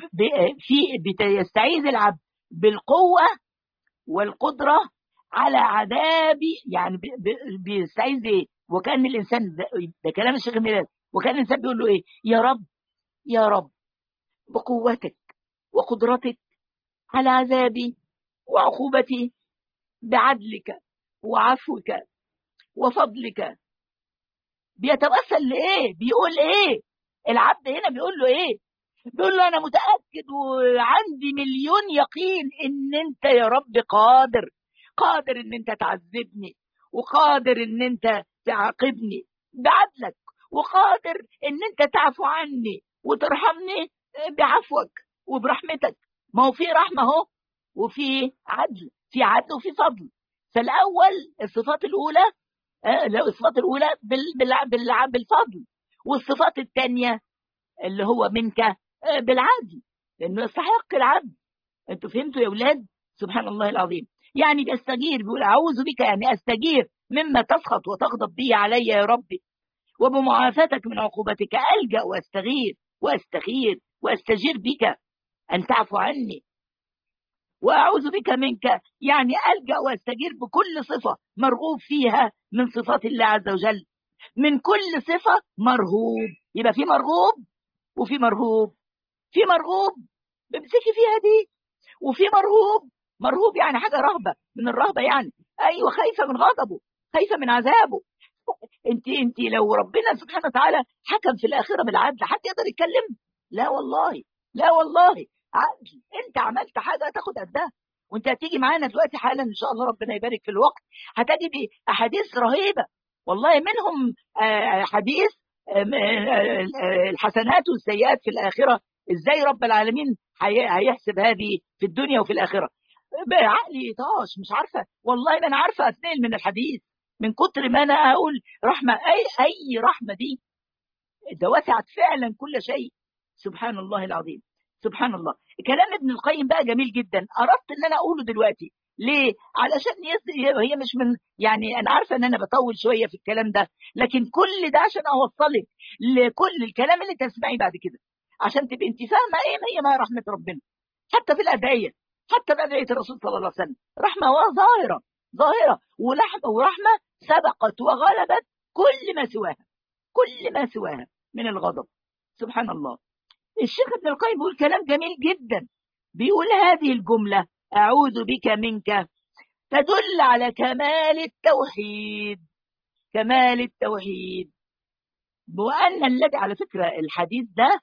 في يستعيذ العبد بالقوه والقدره على عذاب يعني بيستعيذ ايه وكان الانسان ده, ده كلام الشيخ ابن باز وكان الانسان بيقول له ايه يا رب يا رب بقوتك وقدرتك على عذابي وعقوبتي بعدلك وعفوك وفضلك بيتوسل لايه بيقول ايه العبد هنا بيقول له ايه بيقول له انا متاكد وعندي مليون يقين ان انت يا رب قادر قادر ان انت تعذبني وقادر ان انت تعاقبني بعدلك وقادر ان انت تعفو عني وترحمني بعفوك وبرحمتك ما هو في رحمه اهو وفي عدل في عدل وفي فضل فالاول الصفات الاولى الصفات الاولى بال بال بال بالفضل والصفات الثانيه اللي هو منك بالعدل لانه يستحق العدل انتوا فهمتوا يا اولاد سبحان الله العظيم يعني بيستجير بيقول اعوذ بك يعني استجير مما تسخط وتغضب به علي يا ربي وبمعافاتك من عقوبتك الجا واستغير واستخير واستجير بك ان تعفو عني واعوذ بك منك يعني الجا واستجير بكل صفه مرغوب فيها من صفات الله عز وجل من كل صفه مرهوب يبقى في مرغوب وفي مرهوب في مرغوب بمسكي فيها دي وفي مرهوب مرهوب يعني حاجه رهبه من الرهبه يعني ايوه خايفه من غضبه خايفه من عذابه انت انت لو ربنا سبحانه وتعالى حكم في الاخره بالعدل حد يقدر يتكلم لا والله لا والله عدل انت عملت حاجه تاخد قدها وانت هتيجي معانا دلوقتي حالا ان شاء الله ربنا يبارك في الوقت هتجد احاديث رهيبه والله منهم حديث الحسنات والسيئات في الاخره ازاي رب العالمين هيحسب هذه في الدنيا وفي الاخره عقلي طاش مش عارفه والله ما انا عارفه اثنين من الحديث من كتر ما انا اقول رحمه اي اي رحمه دي ده وسعت فعلا كل شيء سبحان الله العظيم سبحان الله كلام ابن القيم بقى جميل جدا اردت ان انا اقوله دلوقتي ليه علشان هي مش من يعني انا عارفه ان انا بطول شويه في الكلام ده لكن كل ده عشان اوصلك لكل الكلام اللي تسمعيه بعد كده عشان تبقي انت فاهمه ايه ما هي ما رحمه ربنا حتى في الادعيه حتى في ادعيه الرسول صلى الله عليه وسلم رحمه ظاهره ظاهره ولحمه ورحمه سبقت وغلبت كل ما سواها كل ما سواها من الغضب سبحان الله الشيخ ابن القيم بيقول كلام جميل جدا بيقول هذه الجملة أعوذ بك منك تدل على كمال التوحيد كمال التوحيد وأن الذي على فكرة الحديث ده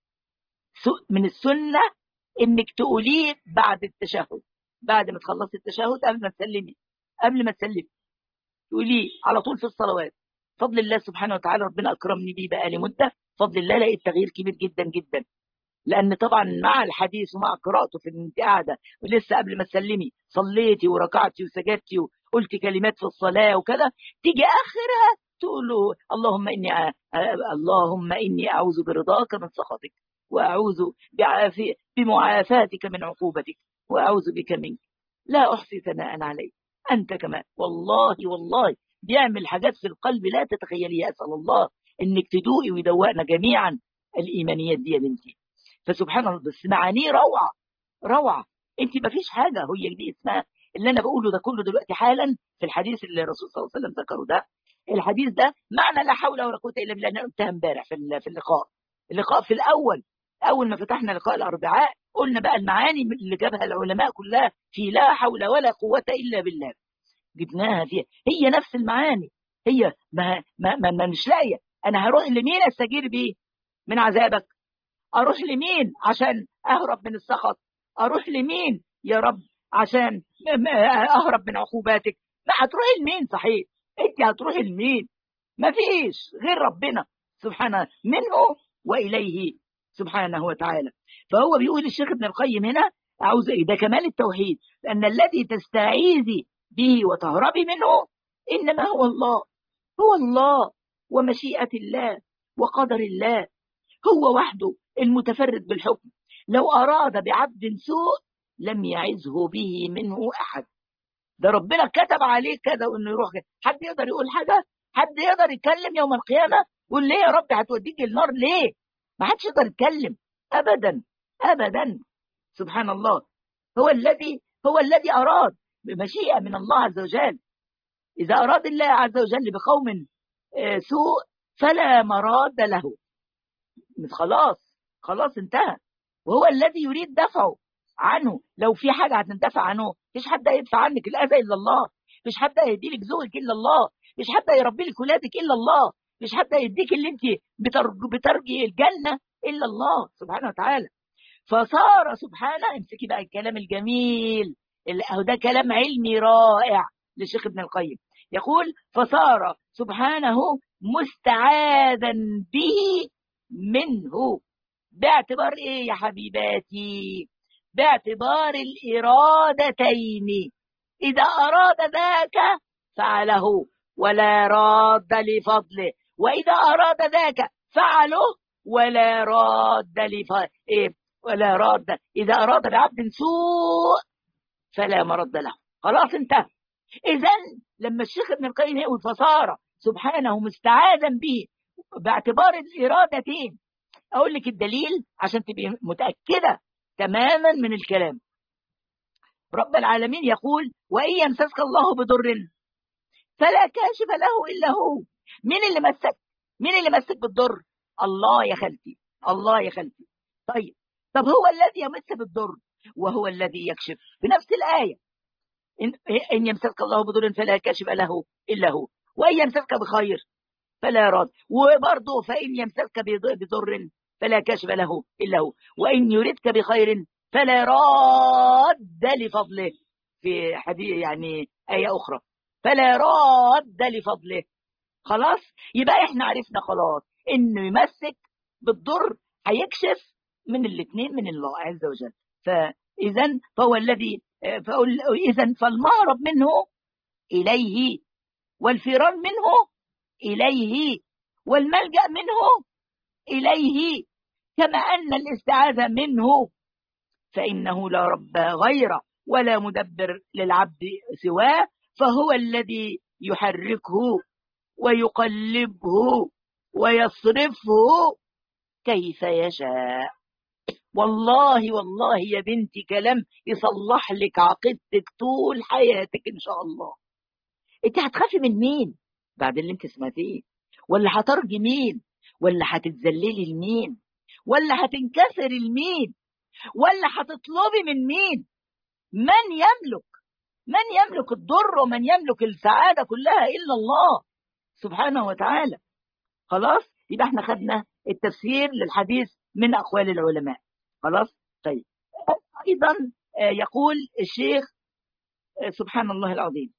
من السنة إنك تقوليه بعد التشهد بعد ما تخلصي التشهد قبل ما تسلمي قبل ما تسلمي تقوليه على طول في الصلوات فضل الله سبحانه وتعالى ربنا أكرمني بيه بقالي مدة فضل الله لقيت تغيير كبير جدا جدا لان طبعا مع الحديث ومع قراءته في انت قاعده ولسه قبل ما تسلمي صليتي وركعتي وسجدتي وقلتي كلمات في الصلاه وكذا تيجي اخرها تقول اللهم اني أ... اللهم اني اعوذ برضاك من سخطك واعوذ بعافي... بمعافاتك من عقوبتك واعوذ بك منك لا احصي ثناء عليك انت كمان والله والله بيعمل حاجات في القلب لا تتخيليها اسال الله انك تدوقي ويدوقنا جميعا الايمانيات دي يا بنتي فسبحان الله بس معانيه روعه روعه انت ما فيش حاجه هي دي اسمها اللي انا بقوله ده كله دلوقتي حالا في الحديث اللي الرسول صلى الله عليه وسلم ذكره ده الحديث ده معنى لا حول ولا قوه الا بالله انا قلتها امبارح في في اللقاء اللقاء في الاول اول ما فتحنا لقاء الاربعاء قلنا بقى المعاني اللي جابها العلماء كلها في لا حول ولا قوه الا بالله جبناها فيها هي نفس المعاني هي ما ما, ما, ما مش لاقيه انا هروح لمين استجير بيه من عذابك اروح لمين عشان اهرب من السخط اروح لمين يا رب عشان اهرب من عقوباتك ما هتروحي لمين صحيح انت هتروحي لمين ما فيش غير ربنا سبحانه منه واليه سبحانه وتعالى فهو بيقول الشيخ ابن القيم هنا اعوذ ده كمال التوحيد لان الذي تستعيذي به وتهربي منه إنما هو الله هو الله ومشيئة الله وقدر الله هو وحده المتفرد بالحكم لو أراد بعبد سوء لم يعزه به منه أحد ده ربنا كتب عليه كذا وإنه يروح كده حد يقدر يقول حاجة حد يقدر يتكلم يوم القيامة يقول ليه يا رب هتوديك النار ليه ما حدش يقدر يتكلم أبدا أبدا سبحان الله هو الذي هو الذي أراد بمشيئة من الله عز وجل إذا أراد الله عز وجل بقوم سوء فلا مراد له خلاص خلاص انتهى وهو الذي يريد دفعه عنه لو في حاجة هتندفع عنه مفيش حد هيدفع عنك الأذى إلا الله مفيش حد هيدي لك ذوقك إلا الله مفيش حد هيربي لك ولادك إلا الله مفيش حد هيديك اللي أنت بترجي الجنة إلا الله سبحانه وتعالى فصار سبحانه امسكي بقى الكلام الجميل اللي اهو ده كلام علمي رائع للشيخ ابن القيم يقول فصار سبحانه مستعاذا به منه باعتبار ايه يا حبيباتي باعتبار الارادتين اذا اراد ذاك فعله ولا راد لفضله واذا اراد ذاك فعله ولا راد لفضله إيه؟ ولا راد إذا أراد بعبد سوء فلا مرد له خلاص انتهى إذا لما الشيخ ابن القيم يقول فصار سبحانه مستعاذا به باعتبار الإرادتين أقول لك الدليل عشان تبقي متأكدة تماما من الكلام رب العالمين يقول وإن يمسسك الله بضر فلا كاشف له إلا هو مين اللي مسك مين اللي مسك بالضر الله يا خالتي الله يا خالتي طيب طب هو الذي يمس بالضر وهو الذي يكشف بنفس الآية إن, إن يمسك الله بضر فلا كاشف له إلا هو وإن يمسك بخير فلا راد وبرضه فإن يمسك بضر فلا كاشف له إلا هو وإن يردك بخير فلا راد لفضله في حديث يعني آية أخرى فلا راد لفضله خلاص يبقى احنا عرفنا خلاص انه يمسك بالضر هيكشف من الاثنين من الله عز وجل فاذا فهو الذي اذا فالمهرب منه اليه والفرار منه اليه والملجا منه اليه كما ان الاستعاذه منه فانه لا رب غيره ولا مدبر للعبد سواه فهو الذي يحركه ويقلبه ويصرفه كيف يشاء والله والله يا بنتي كلام يصلح لك عقيدتك طول حياتك ان شاء الله انت هتخافي من مين بعد اللي انت سمعتيه ولا هترجي مين ولا هتتذللي لمين ولا هتنكسر لمين ولا هتطلبي من مين من يملك من يملك الضر ومن يملك السعاده كلها الا الله سبحانه وتعالى خلاص يبقى احنا خدنا التفسير للحديث من اقوال العلماء خلاص طيب ايضا يقول الشيخ سبحان الله العظيم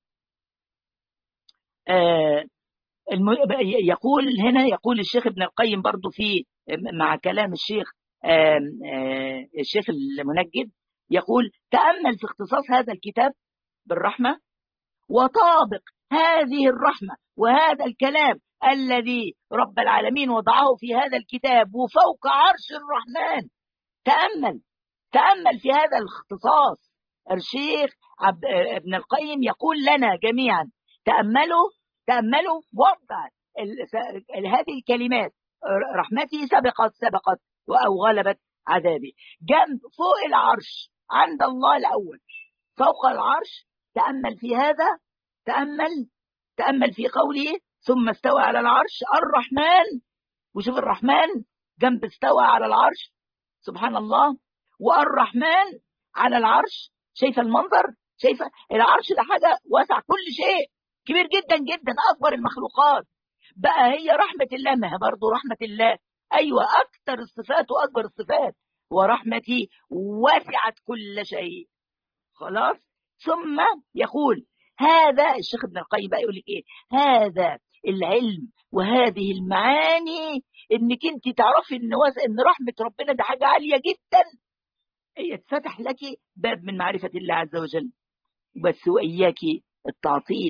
يقول هنا يقول الشيخ ابن القيم برضو في مع كلام الشيخ الشيخ المنجد يقول تأمل في اختصاص هذا الكتاب بالرحمة وطابق هذه الرحمة وهذا الكلام الذي رب العالمين وضعه في هذا الكتاب وفوق عرش الرحمن تأمل تأمل في هذا الاختصاص الشيخ ابن القيم يقول لنا جميعا تأملوا تأملوا وضع هذه الكلمات رحمتي سبقت سبقت أو غلبت عذابي جنب فوق العرش عند الله الأول فوق العرش تأمل في هذا تأمل تأمل في قوله ثم استوى على العرش الرحمن وشوف الرحمن جنب استوى على العرش سبحان الله والرحمن على العرش شايفه المنظر شايفه العرش ده حاجه واسع كل شيء كبير جدا جدا اكبر المخلوقات بقى هي رحمه الله ما هي برضه رحمه الله ايوه اكثر الصفات واكبر الصفات ورحمتي وسعت كل شيء خلاص ثم يقول هذا الشيخ ابن القيم بقى يقول لك ايه هذا العلم وهذه المعاني انك انت تعرفي ان ان رحمه ربنا ده حاجه عاليه جدا هي اتفتح لك باب من معرفه الله عز وجل بس واياك التعطيل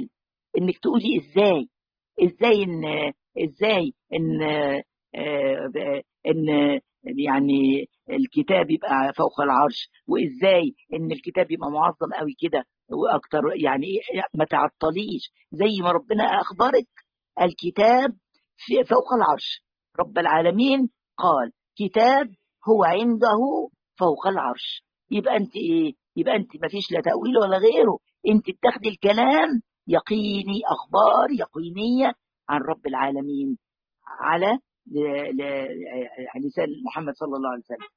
انك تقولي ازاي ازاي ان ازاي ان آه، ان يعني الكتاب يبقى فوق العرش وازاي ان الكتاب يبقى معظم قوي كده واكتر يعني ما تعطليش زي ما ربنا اخبرك الكتاب في فوق العرش رب العالمين قال كتاب هو عنده فوق العرش يبقى انت ايه يبقى انت ما فيش لا تاويل ولا غيره انت بتاخدي الكلام يقيني اخبار يقينيه عن رب العالمين على لسان محمد صلى الله عليه وسلم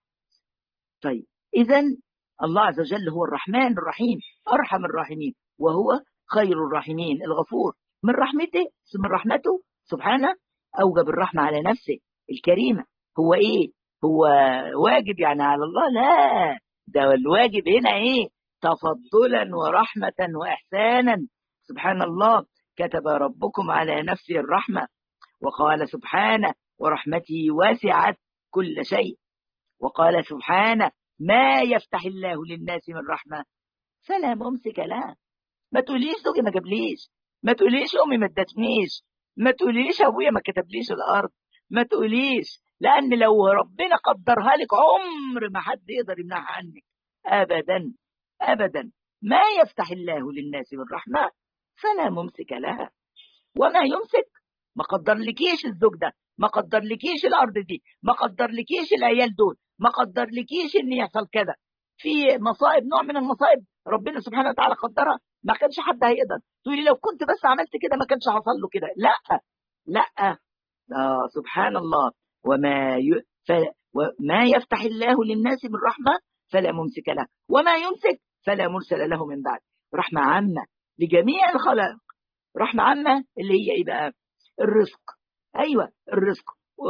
طيب اذا الله عز وجل هو الرحمن الرحيم ارحم الراحمين وهو خير الراحمين الغفور من رحمته من رحمته سبحانه اوجب الرحمه على نفسه الكريمه هو ايه هو واجب يعني على الله لا ده الواجب هنا ايه تفضلا ورحمه واحسانا سبحان الله كتب ربكم على نفسه الرحمه وقال سبحانه ورحمتي وسعت كل شيء وقال سبحانه ما يفتح الله للناس من رحمة فلا ممسك لها ما تقوليش زوجي ما جابليش ما تقوليش امي ما ادتنيش ما تقوليش ابويا ما كتبليش الارض ما تقوليش لان لو ربنا قدرها لك عمر ما حد يقدر يمنعها عنك ابدا ابدا ما يفتح الله للناس من رحمه فلا ممسك لها وما يمسك ما قدرلكيش الزوج ده ما قدرلكيش الارض دي ما قدرلكيش العيال دول ما قدرلكيش ان يحصل كذا في مصائب نوع من المصائب ربنا سبحانه وتعالى قدرها ما كانش حد هيقدر تقولي لو كنت بس عملت كده ما كانش حصل له كده لا لا آه سبحان الله وما ي... ف... وما يفتح الله للناس من رحمه فلا ممسك له وما يمسك فلا مرسل له من بعد رحمه عامه لجميع الخلائق رحمه عامه اللي هي ايه بقى الرزق ايوه الرزق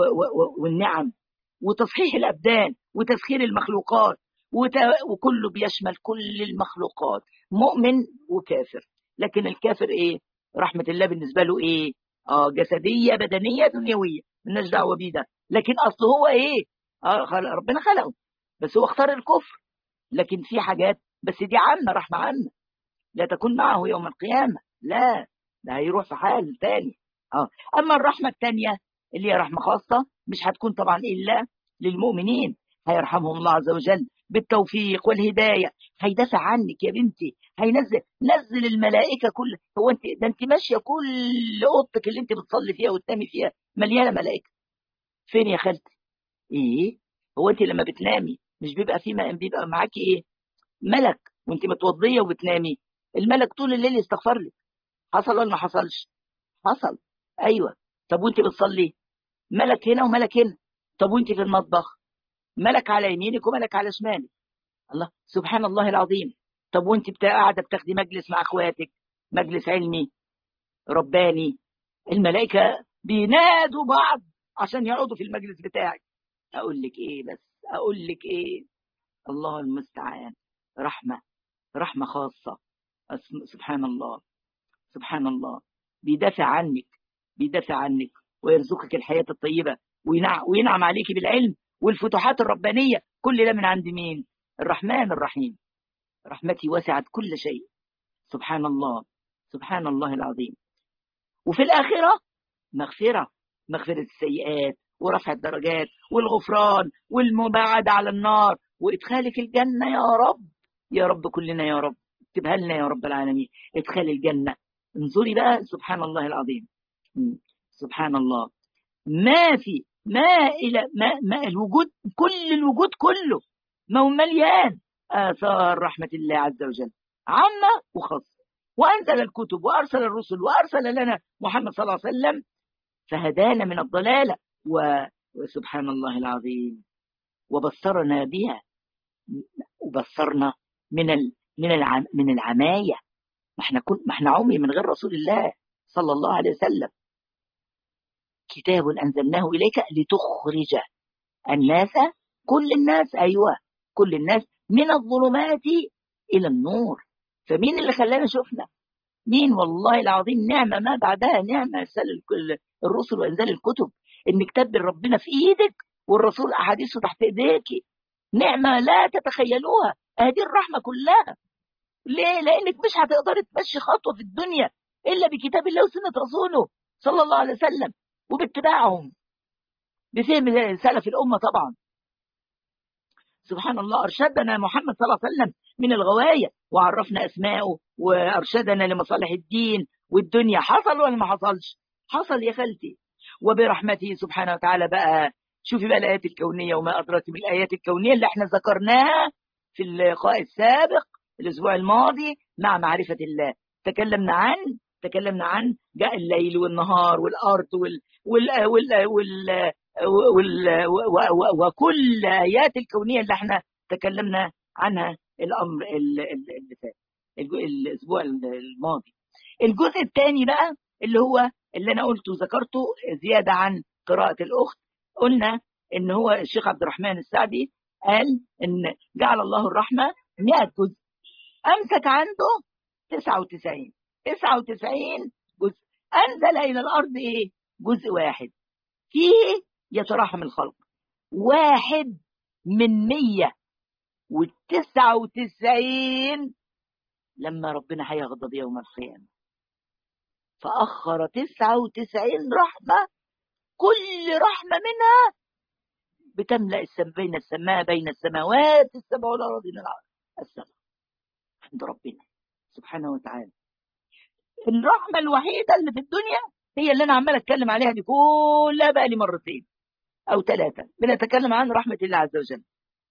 والنعم وتصحيح الابدان وتسخير المخلوقات وكله بيشمل كل المخلوقات مؤمن وكافر لكن الكافر ايه رحمه الله بالنسبه له ايه اه جسديه بدنيه دنيويه مالناش دعوه بيه ده لكن اصل هو ايه آه ربنا خلقه بس هو اختار الكفر لكن في حاجات بس دي عامه رحمه عامه لا تكون معه يوم القيامه لا ده هيروح في حال تاني اه اما الرحمه الثانيه اللي هي رحمه خاصه مش هتكون طبعا الا للمؤمنين هيرحمهم الله عز وجل بالتوفيق والهدايه هيدافع عنك يا بنتي هينزل نزل الملائكه كل هو انت ده انت ماشيه كل اوضتك اللي انت بتصلي فيها وتنامي فيها مليانه ملائكه فين يا خالتي ايه هو انت لما بتنامي مش بيبقى في بيبقى معاكي ايه ملك وانت متوضيه وبتنامي الملك طول الليل يستغفر لك حصل ولا ما حصلش حصل ايوه طب وانت بتصلي ملك هنا وملك هنا طب وانت في المطبخ ملك على يمينك وملك على شمالك الله سبحان الله العظيم طب وانت قاعده بتاخدي مجلس مع اخواتك مجلس علمي رباني الملائكه بينادوا بعض عشان يقعدوا في المجلس بتاعك اقول لك ايه بس اقول لك ايه الله المستعان رحمه رحمه خاصه سبحان الله سبحان الله بيدافع عنك بيدافع عنك ويرزقك الحياه الطيبه وينعم عليك بالعلم والفتوحات الربانية كل ده من عند مين الرحمن الرحيم رحمتي وسعت كل شيء سبحان الله سبحان الله العظيم وفي الآخرة مغفرة مغفرة السيئات ورفع الدرجات والغفران والمباعدة على النار وإدخالك الجنة يا رب يا رب كلنا يا رب اكتبها لنا يا رب العالمين ادخال الجنة انظري بقى سبحان الله العظيم سبحان الله ما في ما إلى ما, ما الوجود كل الوجود كله ما هو مليان آثار رحمة الله عز وجل عامة وخاصة وأنزل الكتب وأرسل الرسل وأرسل لنا محمد صلى الله عليه وسلم فهدانا من الضلالة وسبحان الله العظيم وبصرنا بها وبصرنا من ال من العم من العماية ما احنا كل ما احنا عمي من غير رسول الله صلى الله عليه وسلم كتاب أنزلناه إليك لتخرج الناس كل الناس أيوة كل الناس من الظلمات إلى النور فمين اللي خلانا شفنا مين والله العظيم نعمة ما بعدها نعمة الرسل وإنزال الكتب إن كتاب ربنا في إيدك والرسول أحاديثه تحت إيديك نعمة لا تتخيلوها هذه الرحمة كلها ليه؟ لأنك مش هتقدري تمشي خطوة في الدنيا إلا بكتاب الله وسنة رسوله صلى الله عليه وسلم وباتباعهم بفهم سلف الأمة طبعا سبحان الله أرشدنا محمد صلى الله عليه وسلم من الغواية وعرفنا أسماءه وأرشدنا لمصالح الدين والدنيا حصل ولا ما حصلش حصل يا خالتي وبرحمته سبحانه وتعالى بقى شوفي بقى الآيات الكونية وما أدرك من الآيات الكونية اللي احنا ذكرناها في اللقاء السابق الأسبوع الماضي مع معرفة الله تكلمنا عن تكلمنا عن جاء الليل والنهار والأرض وال وال وال وال وال وكل آيات الكونية اللي احنا تكلمنا عنها الأمر اللي فات الأسبوع الماضي الجزء الثاني بقى اللي هو اللي أنا قلته وذكرته زيادة عن قراءة الأخت قلنا إن هو الشيخ عبد الرحمن السعدي قال إن جعل الله الرحمة 100 جزء أمسك عنده 99 99 جزء أنزل إلى الأرض إيه؟ جزء واحد فيه يترحم الخلق واحد من مية والتسعة وتسعين لما ربنا هيغضب يوم القيامة فأخر تسعة وتسعين رحمة كل رحمة منها بتملأ السماء بين السماء بين السماوات السبع والأرض السبع عند ربنا سبحانه وتعالى الرحمة الوحيدة اللي في الدنيا هي اللي أنا عمال أتكلم عليها دي كلها بقى لي مرتين أو ثلاثة بنتكلم عن رحمة الله عز وجل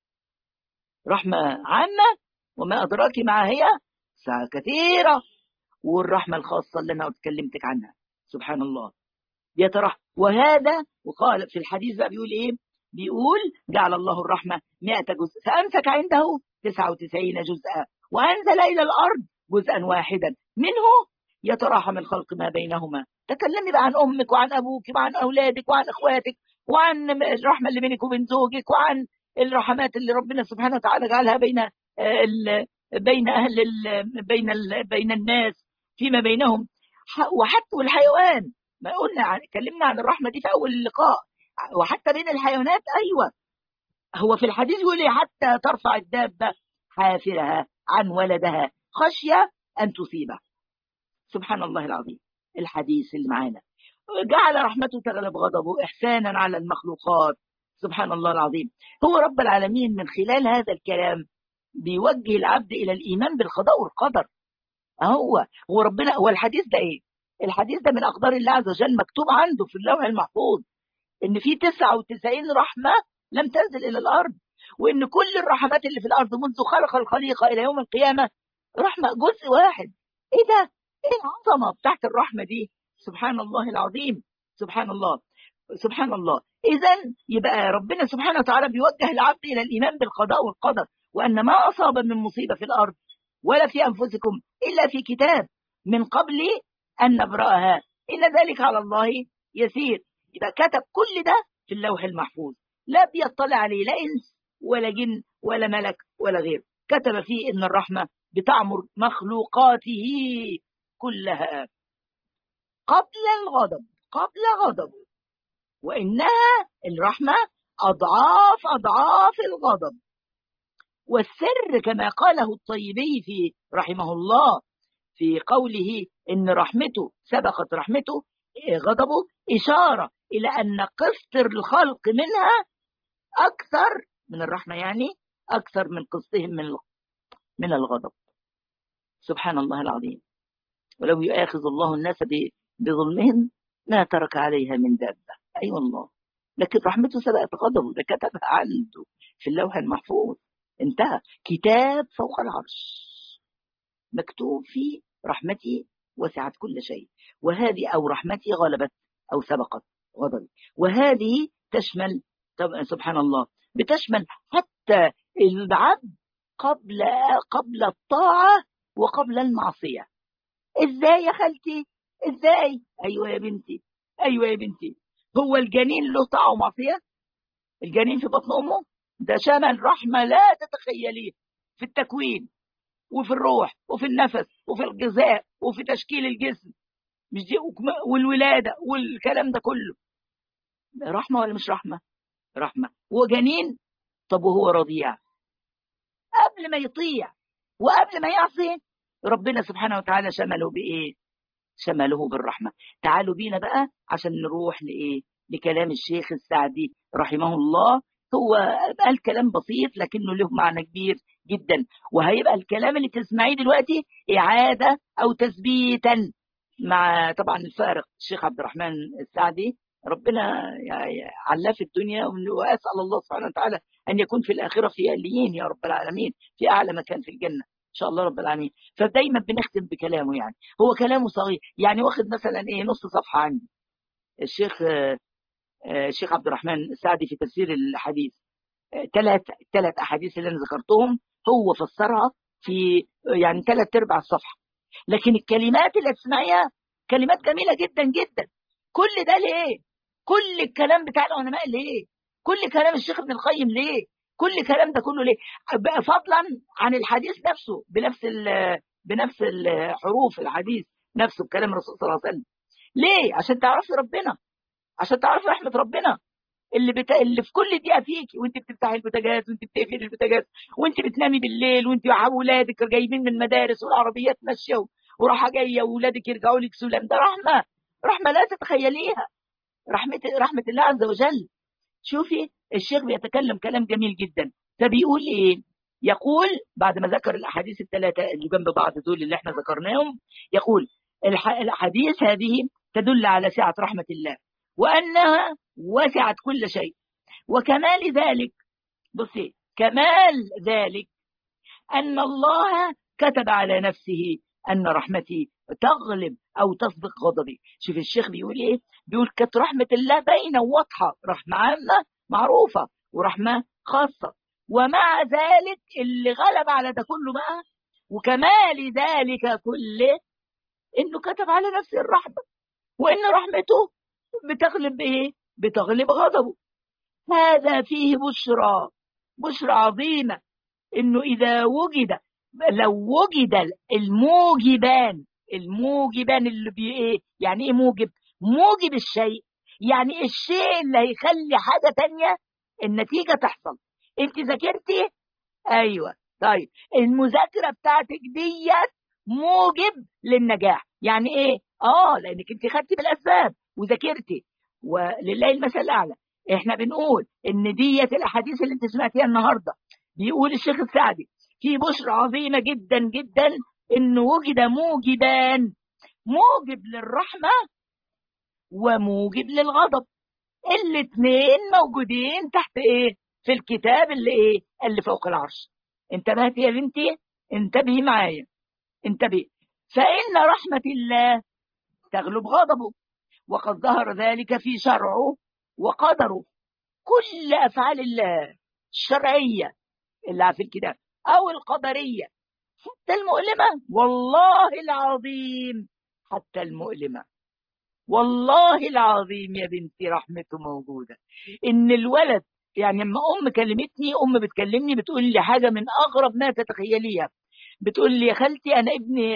رحمة عامة وما أدراك ما هي ساعة كثيرة والرحمة الخاصة اللي أنا اتكلمتك عنها سبحان الله يترح وهذا وقال في الحديث بقى بيقول إيه بيقول جعل الله الرحمة مئة جزء فأمسك عنده تسعة وتسعين جزءا وأنزل إلى الأرض جزءا واحدا منه يتراحم الخلق ما بينهما تكلمي بقى عن أمك وعن أبوك وعن أولادك وعن أخواتك وعن الرحمة اللي بينك وبين زوجك وعن الرحمات اللي ربنا سبحانه وتعالى جعلها بين ال بين أهل ال بين ال بين الناس فيما بينهم وحتى والحيوان ما قلنا عن اتكلمنا عن الرحمة دي في أول اللقاء وحتى بين الحيوانات أيوة هو في الحديث يقول حتى ترفع الدابة حافرها عن ولدها خشية أن تصيبه سبحان الله العظيم الحديث اللي معانا جعل رحمته تغلب غضبه إحسانا على المخلوقات سبحان الله العظيم هو رب العالمين من خلال هذا الكلام بيوجه العبد إلى الإيمان بالقضاء والقدر هو هو ربنا هو الحديث ده إيه الحديث ده من أقدار الله عز وجل مكتوب عنده في اللوح المحفوظ إن في 99 رحمة لم تنزل إلى الأرض وإن كل الرحمات اللي في الأرض منذ خلق الخليقة إلى يوم القيامة رحمة جزء واحد إيه ده ايه العظمه بتاعت الرحمه دي سبحان الله العظيم سبحان الله سبحان الله اذا يبقى ربنا سبحانه وتعالى بيوجه العبد الى الايمان بالقضاء والقدر وان ما اصاب من مصيبه في الارض ولا في انفسكم الا في كتاب من قبل ان نبراها ان ذلك على الله يسير يبقى كتب كل ده في اللوح المحفوظ لا بيطلع عليه لا انس ولا جن ولا ملك ولا غيره كتب فيه ان الرحمه بتعمر مخلوقاته كلها قبل الغضب قبل غضبه وإنها الرحمة أضعاف أضعاف الغضب والسر كما قاله الطيبي في رحمه الله في قوله إن رحمته سبقت رحمته غضبه إشارة إلى أن قسط الخلق منها أكثر من الرحمة يعني أكثر من قسطهم من من الغضب سبحان الله العظيم ولو يؤاخذ الله الناس بظلمهم ما ترك عليها من دابة أي أيوة والله لكن رحمته سبقت غضبه ده كتبها عنده في اللوح المحفوظ انتهى كتاب فوق العرش مكتوب فيه رحمتي وسعت كل شيء وهذه أو رحمتي غلبت أو سبقت غضبي وهذه تشمل سبحان الله بتشمل حتى العبد قبل قبل الطاعة وقبل المعصية ازاي يا خالتي ازاي ايوه يا بنتي ايوه يا بنتي هو الجنين له طاعه ومعصيه الجنين في بطن امه ده شمل رحمه لا تتخيليه في التكوين وفي الروح وفي النفس وفي الغذاء وفي تشكيل الجسم مش دي والولاده والكلام ده كله رحمه ولا مش رحمه رحمه هو جنين طب وهو رضيع قبل ما يطيع وقبل ما يعصي ربنا سبحانه وتعالى شمله بإيه شمله بالرحمة تعالوا بينا بقى عشان نروح لإيه لكلام الشيخ السعدي رحمه الله هو قال كلام بسيط لكنه له معنى كبير جدا وهيبقى الكلام اللي تسمعيه دلوقتي إعادة أو تثبيتا مع طبعا الفارق الشيخ عبد الرحمن السعدي ربنا علاه في الدنيا وأسأل الله سبحانه وتعالى أن يكون في الآخرة في أليين يا رب العالمين في أعلى مكان في الجنة إن شاء الله رب العالمين فدايما بنختم بكلامه يعني هو كلامه صغير يعني واخد مثلا إيه نص صفحة عندي الشيخ الشيخ عبد الرحمن السعدي في تفسير الحديث ثلاث ثلاث أحاديث اللي أنا ذكرتهم هو فسرها في يعني ثلاث أرباع الصفحة لكن الكلمات اللي تسمعيها كلمات جميلة جدا جدا كل ده ليه؟ كل الكلام بتاع العلماء ليه؟ كل كلام الشيخ ابن القيم ليه؟ كل الكلام ده كله ليه؟ فضلا عن الحديث نفسه بنفس بنفس الحروف الحديث نفسه بكلام الرسول صلى الله عليه وسلم. ليه؟ عشان تعرفي ربنا عشان تعرفي رحمة ربنا اللي بتا... اللي في كل دقيقه فيكي وانت بتفتحي البوتاجاز وانت بتقفلي البوتاجاز وانت بتنامي بالليل وانت واولادك جايبين من المدارس والعربيات ماشيه وراحه جايه واولادك يرجعوا لك سلام ده رحمه رحمه لا تتخيليها رحمه رحمه الله عز وجل شوفي الشيخ بيتكلم كلام جميل جدا فبيقول ايه يقول بعد ما ذكر الاحاديث الثلاثه اللي جنب بعض دول اللي احنا ذكرناهم يقول الح... الاحاديث هذه تدل على سعه رحمه الله وانها وسعت كل شيء وكمال ذلك بصي كمال ذلك أن الله كتب على نفسه أن رحمتي تغلب أو تسبق غضبي شوف الشيخ بيقول إيه بيقول كانت رحمة الله باينة وواضحة رحمة عامة معروفة ورحمة خاصة ومع ذلك اللي غلب على ده كله بقى وكمال ذلك كله إنه كتب على نفسه الرحمة وإن رحمته بتغلب إيه بتغلب غضبه هذا فيه بشرى بشرى عظيمة إنه إذا وجد لو وجد الموجبان الموجبان اللي بي إيه يعني إيه موجب موجب الشيء يعني الشيء اللي هيخلي حاجة تانية النتيجة تحصل انت ذاكرتي ايوه طيب المذاكرة بتاعتك ديت موجب للنجاح يعني ايه اه لانك انت خدتي بالاسباب وذاكرتي ولله المثل الاعلى احنا بنقول ان ديت الاحاديث اللي انت سمعتيها النهارده بيقول الشيخ السعدي في بشرى عظيمه جدا جدا ان وجد موجبان موجب للرحمه وموجب للغضب الاثنين موجودين تحت ايه في الكتاب اللي ايه اللي فوق العرش انتبهتي يا بنتي انتبهي معايا انتبهي فان رحمه الله تغلب غضبه وقد ظهر ذلك في شرعه وقدره كل أفعال الله الشرعية اللي في الكتاب أو القدرية حتى المؤلمة والله العظيم حتى المؤلمة والله العظيم يا بنتي رحمته موجودة إن الولد يعني لما أم كلمتني أم بتكلمني بتقول لي حاجة من أغرب ما تتخيليها بتقول لي يا خالتي أنا ابني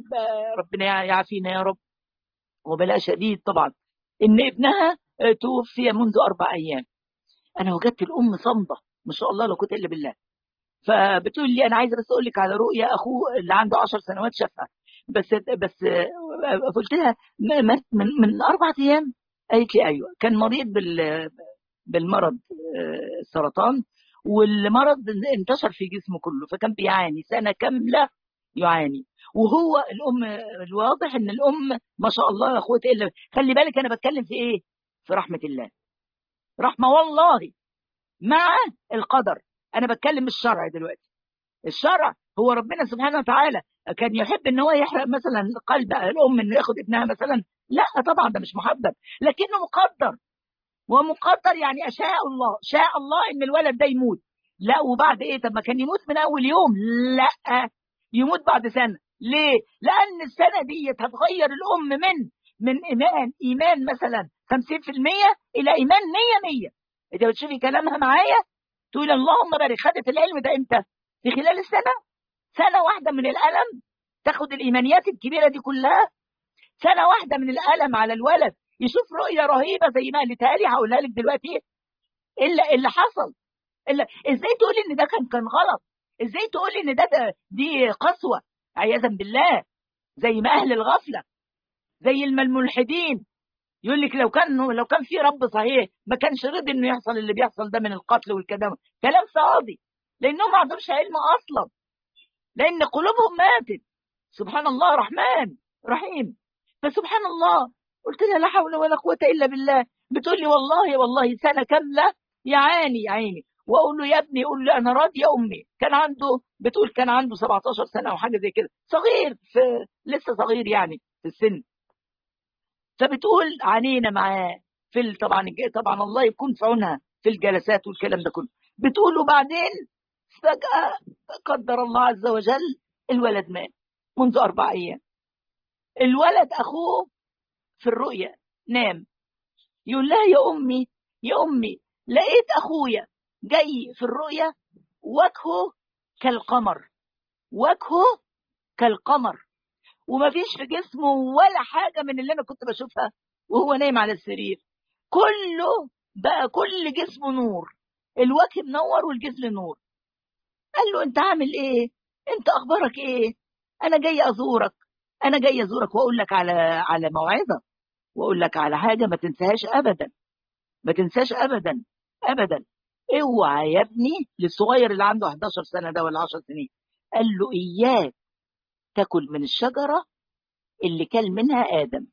ربنا يعافينا يا رب وبلاء شديد طبعا إن ابنها توفي منذ أربع أيام أنا وجدت الأم صمدة ما شاء الله لا قوة إلا بالله فبتقول لي أنا عايزة بس أقول لك على رؤية أخوه اللي عنده 10 سنوات شافها بس بس قلت لها من من أربع أيام قالت لي أيوه كان مريض بال بالمرض السرطان والمرض انتشر في جسمه كله فكان بيعاني سنة كاملة يعاني وهو الام الواضح ان الام ما شاء الله يا اخوتي الا خلي بالك انا بتكلم في ايه في رحمه الله رحمه والله مع القدر انا بتكلم الشرع دلوقتي الشرع هو ربنا سبحانه وتعالى كان يحب ان هو يحرق مثلا قلب الام انه ياخد ابنها مثلا لا طبعا ده مش محبب لكنه مقدر ومقدر يعني اشاء الله شاء الله ان الولد ده يموت لا وبعد ايه طب ما كان يموت من اول يوم لا يموت بعد سنه ليه؟ لأن السنة دي هتغير الأم من من إيمان إيمان مثلا 50% إلى إيمان 100 100 أنت بتشوفي كلامها معايا تقول اللهم بارك خدت العلم ده إمتى؟ في خلال السنة سنة واحدة من الألم تاخد الإيمانيات الكبيرة دي كلها سنة واحدة من الألم على الولد يشوف رؤية رهيبة زي ما قالتها لي هقولها لك دلوقتي إلا اللي حصل إلا إزاي تقولي إن ده كان كان غلط؟ إزاي تقولي إن ده, ده دي قسوة عياذا بالله زي ما اهل الغفله زي ما الملحدين يقول لك لو كان لو كان في رب صحيح ما كانش رضي انه يحصل اللي بيحصل ده من القتل والكلام كلام فاضي لانهم ما عندهمش علم اصلا لان قلوبهم ماتت سبحان الله رحمن رحيم فسبحان الله قلت لها لا حول ولا قوه الا بالله بتقول لي والله والله سنه كامله يعاني يا عيني واقول له يا ابني يقول لي انا راضي يا امي كان عنده بتقول كان عنده 17 سنه او حاجه زي كده صغير في لسه صغير يعني في السن فبتقول عانينا معاه في ال- طبعا طبعا الله يكون في عونها في الجلسات والكلام ده كله بتقول وبعدين فجأة قدر الله عز وجل الولد مات منذ أربع أيام الولد أخوه في الرؤيا نام يقول لها يا أمي يا أمي لقيت أخويا جاي في الرؤيا وجهه كالقمر وجهه كالقمر ومفيش في جسمه ولا حاجة من اللي أنا كنت بشوفها وهو نايم على السرير كله بقى كل جسمه نور الوجه منور والجسم نور قال له انت عامل ايه انت اخبارك ايه انا جاي ازورك انا جاي ازورك واقول لك على على موعظه واقول لك على حاجه ما تنساهاش ابدا ما تنساش ابدا ابدا اوعى يا ابني للصغير اللي عنده 11 سنه ده ولا 10 سنين قال له اياك تاكل من الشجره اللي كل منها ادم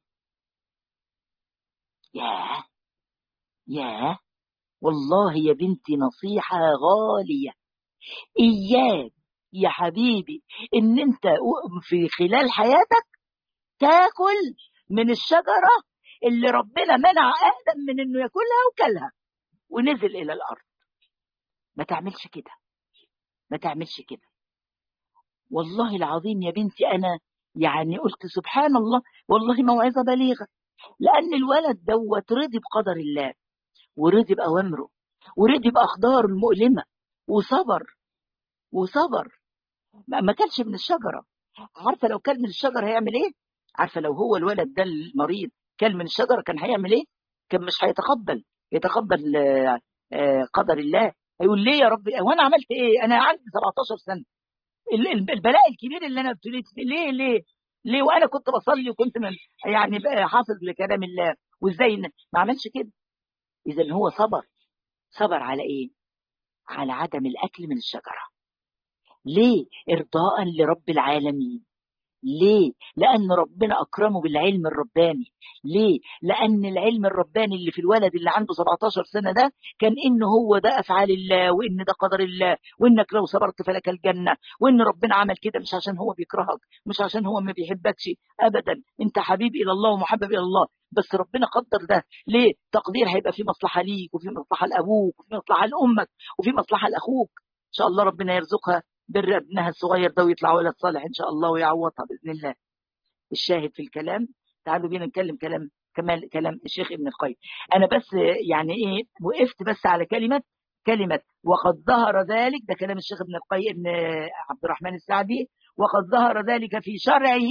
ياه ياه والله يا بنتي نصيحه غاليه إياك يا حبيبي إن أنت في خلال حياتك تاكل من الشجرة اللي ربنا منع آدم من إنه ياكلها وكلها ونزل إلى الأرض ما تعملش كده ما تعملش كده والله العظيم يا بنتي أنا يعني قلت سبحان الله والله موعظة بليغة لأن الولد دوت رضي بقدر الله ورضي بأوامره ورضي بأقداره المؤلمة وصبر وصبر ما ما كلش من الشجرة عارفة لو كل من الشجرة هيعمل ايه عارفة لو هو الولد ده المريض كل من الشجرة كان هيعمل ايه كان مش هيتقبل يتقبل آه، آه، قدر الله هيقول ليه يا رب وانا عملت ايه انا عندي 17 سنة ال- ال- البلاء الكبير اللي انا ابتليت فيه ليه ليه ليه وانا كنت بصلي وكنت من يعني بقى حافظ لكلام الله وازاي إن- ما عملش كده اذا هو صبر صبر على ايه على عدم الاكل من الشجره ليه ارضاء لرب العالمين ليه لان ربنا اكرمه بالعلم الرباني ليه لان العلم الرباني اللي في الولد اللي عنده 17 سنه ده كان ان هو ده افعال الله وان ده قدر الله وانك لو صبرت فلك الجنه وان ربنا عمل كده مش عشان هو بيكرهك مش عشان هو ما بيحبكش ابدا انت حبيب الى الله ومحبب الى الله بس ربنا قدر ده ليه تقدير هيبقى في مصلحه ليك وفي مصلحه لابوك وفي مصلحه لامك وفي مصلحه لاخوك ان شاء الله ربنا يرزقها بر ابنها الصغير ده ويطلع ولد صالح ان شاء الله ويعوضها باذن الله الشاهد في الكلام تعالوا بينا نتكلم كلام كمال كلام الشيخ ابن القيم انا بس يعني ايه وقفت بس على كلمه كلمه وقد ظهر ذلك ده كلام الشيخ ابن القيم ابن عبد الرحمن السعدي وقد ظهر ذلك في شرعه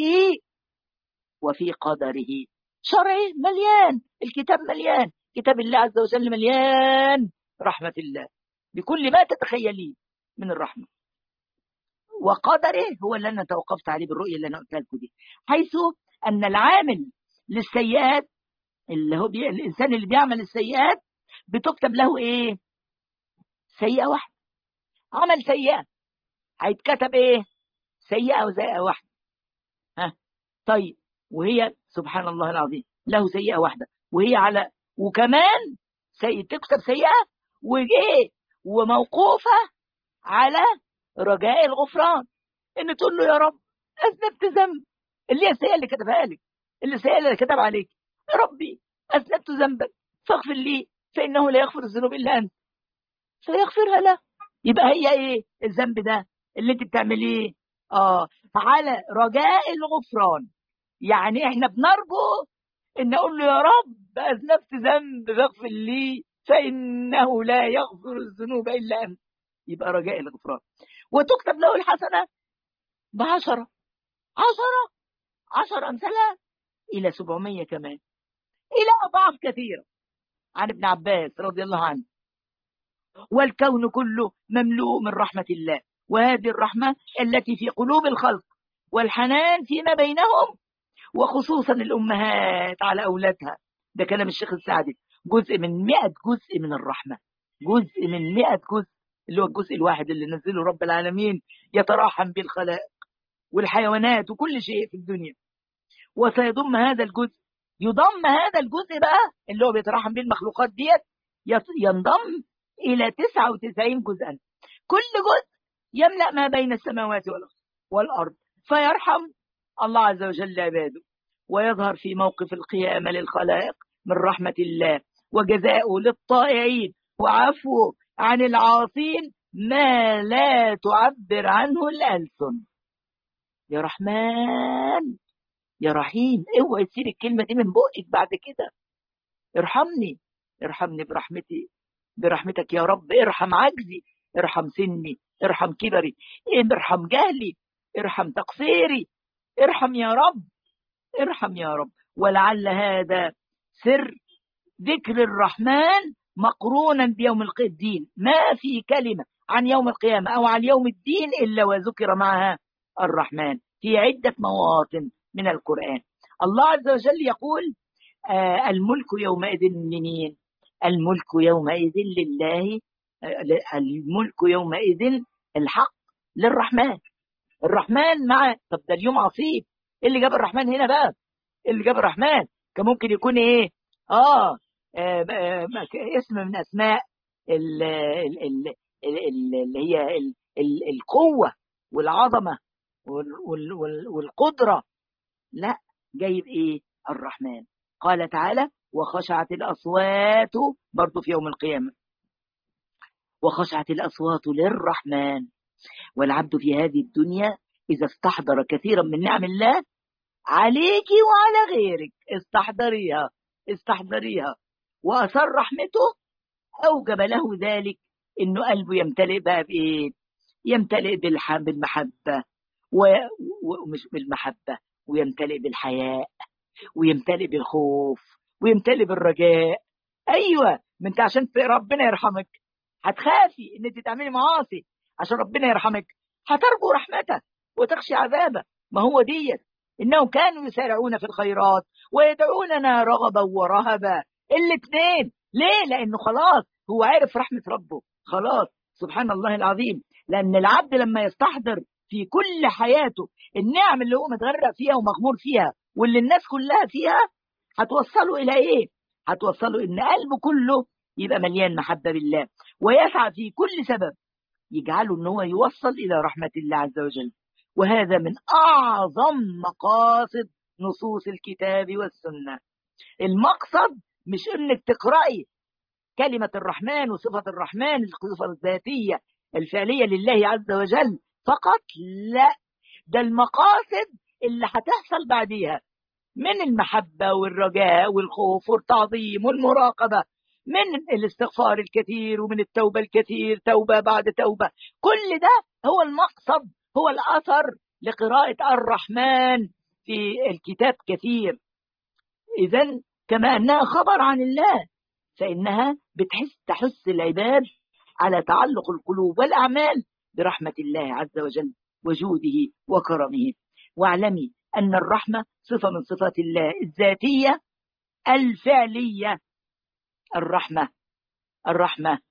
وفي قدره شرعه مليان الكتاب مليان كتاب الله عز وجل مليان رحمه الله بكل ما تتخيليه من الرحمه وقدره هو اللي انا توقفت عليه بالرؤيه اللي انا قلتها لكم دي حيث ان العامل للسيئات اللي هو بي... الانسان اللي بيعمل السيئات بتكتب له ايه سيئه واحده عمل سيئه هيتكتب ايه سيئه وسيئه واحده ها طيب وهي سبحان الله العظيم له سيئه واحده وهي على وكمان سيئة تكتب سيئه وايه وموقوفه على رجاء الغفران ان تقول له يا رب اذنبت ذنب اللي هي السيئه اللي كتبها لك اللي السيئه اللي كتب عليك يا ربي اذنبت ذنبا فاغفر لي فانه لا يغفر الذنوب الا انت فيغفرها له يبقى هي ايه الذنب ده اللي انت بتعمليه اه على رجاء الغفران يعني احنا بنرجو ان اقول له يا رب اذنبت ذنب فاغفر لي فانه لا يغفر الذنوب الا انت يبقى رجاء الغفران وتكتب له الحسنة بعشرة عشرة عشر أمثالها إلى سبعمية كمان إلى أضعاف كثيرة عن ابن عباس رضي الله عنه والكون كله مملوء من رحمة الله وهذه الرحمة التي في قلوب الخلق والحنان فيما بينهم وخصوصا الأمهات على أولادها ده كلام الشيخ السعدي جزء من مئة جزء من الرحمة جزء من مئة جزء اللي هو الجزء الواحد اللي نزله رب العالمين يتراحم بالخلائق والحيوانات وكل شيء في الدنيا وسيضم هذا الجزء يضم هذا الجزء بقى اللي هو بيتراحم به المخلوقات ديت ينضم إلى 99 جزءا كل جزء يملأ ما بين السماوات والأرض فيرحم الله عز وجل عباده ويظهر في موقف القيامة للخلائق من رحمة الله وجزاؤه للطائعين وعفوه عن العاصين ما لا تعبر عنه الألسن يا رحمن يا رحيم اوعي تسيب الكلمة دي من بقك بعد كده ارحمني ارحمني برحمتي برحمتك يا رب ارحم عجزي ارحم سني ارحم كبري ارحم جهلي ارحم تقصيري ارحم يا رب ارحم يا رب ولعل هذا سر ذكر الرحمن مقرونا بيوم الدين ما في كلمة عن يوم القيامة أو عن يوم الدين إلا وذكر معها الرحمن في عدة مواطن من القرآن الله عز وجل يقول آه الملك يومئذ منين الملك يومئذ لله آه الملك يومئذ الحق للرحمن الرحمن مع طب ده اليوم عصيب ايه اللي جاب الرحمن هنا بقى إيه اللي جاب الرحمن كان ممكن يكون ايه اه, آه, آه اسم من اسماء اللي هي القوه والعظمه والقدره لا جايب ايه الرحمن قال تعالى وخشعت الاصوات برضه في يوم القيامه وخشعت الاصوات للرحمن والعبد في هذه الدنيا إذا استحضر كثيرا من نعم الله عليك وعلى غيرك استحضريها استحضريها وأثر رحمته أوجب له ذلك إنه قلبه يمتلئ بقى بإيه؟ يمتلئ بالمحبة ومش بالمحبة ويمتلئ بالحياء ويمتلئ بالخوف ويمتلئ بالرجاء أيوة ما أنت عشان ربنا يرحمك هتخافي إن أنت تعملي معاصي عشان ربنا يرحمك هترجو رحمته وتخشي عذابه ما هو ديت انهم كانوا يسارعون في الخيرات ويدعوننا رغبا ورهبا الاثنين ليه لانه خلاص هو عارف رحمه ربه خلاص سبحان الله العظيم لان العبد لما يستحضر في كل حياته النعم اللي هو متغرق فيها ومغمور فيها واللي الناس كلها فيها هتوصله الى ايه هتوصله ان قلبه كله يبقى مليان محبه بالله ويسعى في كل سبب يجعله ان هو يوصل الى رحمه الله عز وجل وهذا من اعظم مقاصد نصوص الكتاب والسنه المقصد مش انك تقراي كلمه الرحمن وصفه الرحمن الصفه الذاتيه الفعليه لله عز وجل فقط لا ده المقاصد اللي هتحصل بعديها من المحبه والرجاء والخوف والتعظيم والمراقبه من الاستغفار الكثير ومن التوبة الكثير توبة بعد توبة كل ده هو المقصد هو الأثر لقراءة الرحمن في الكتاب كثير إذا كما أنها خبر عن الله فإنها بتحس تحس العباد على تعلق القلوب والأعمال برحمة الله عز وجل وجوده وكرمه واعلمي أن الرحمة صفة من صفات الله الذاتية الفعلية الرحمة الرحمة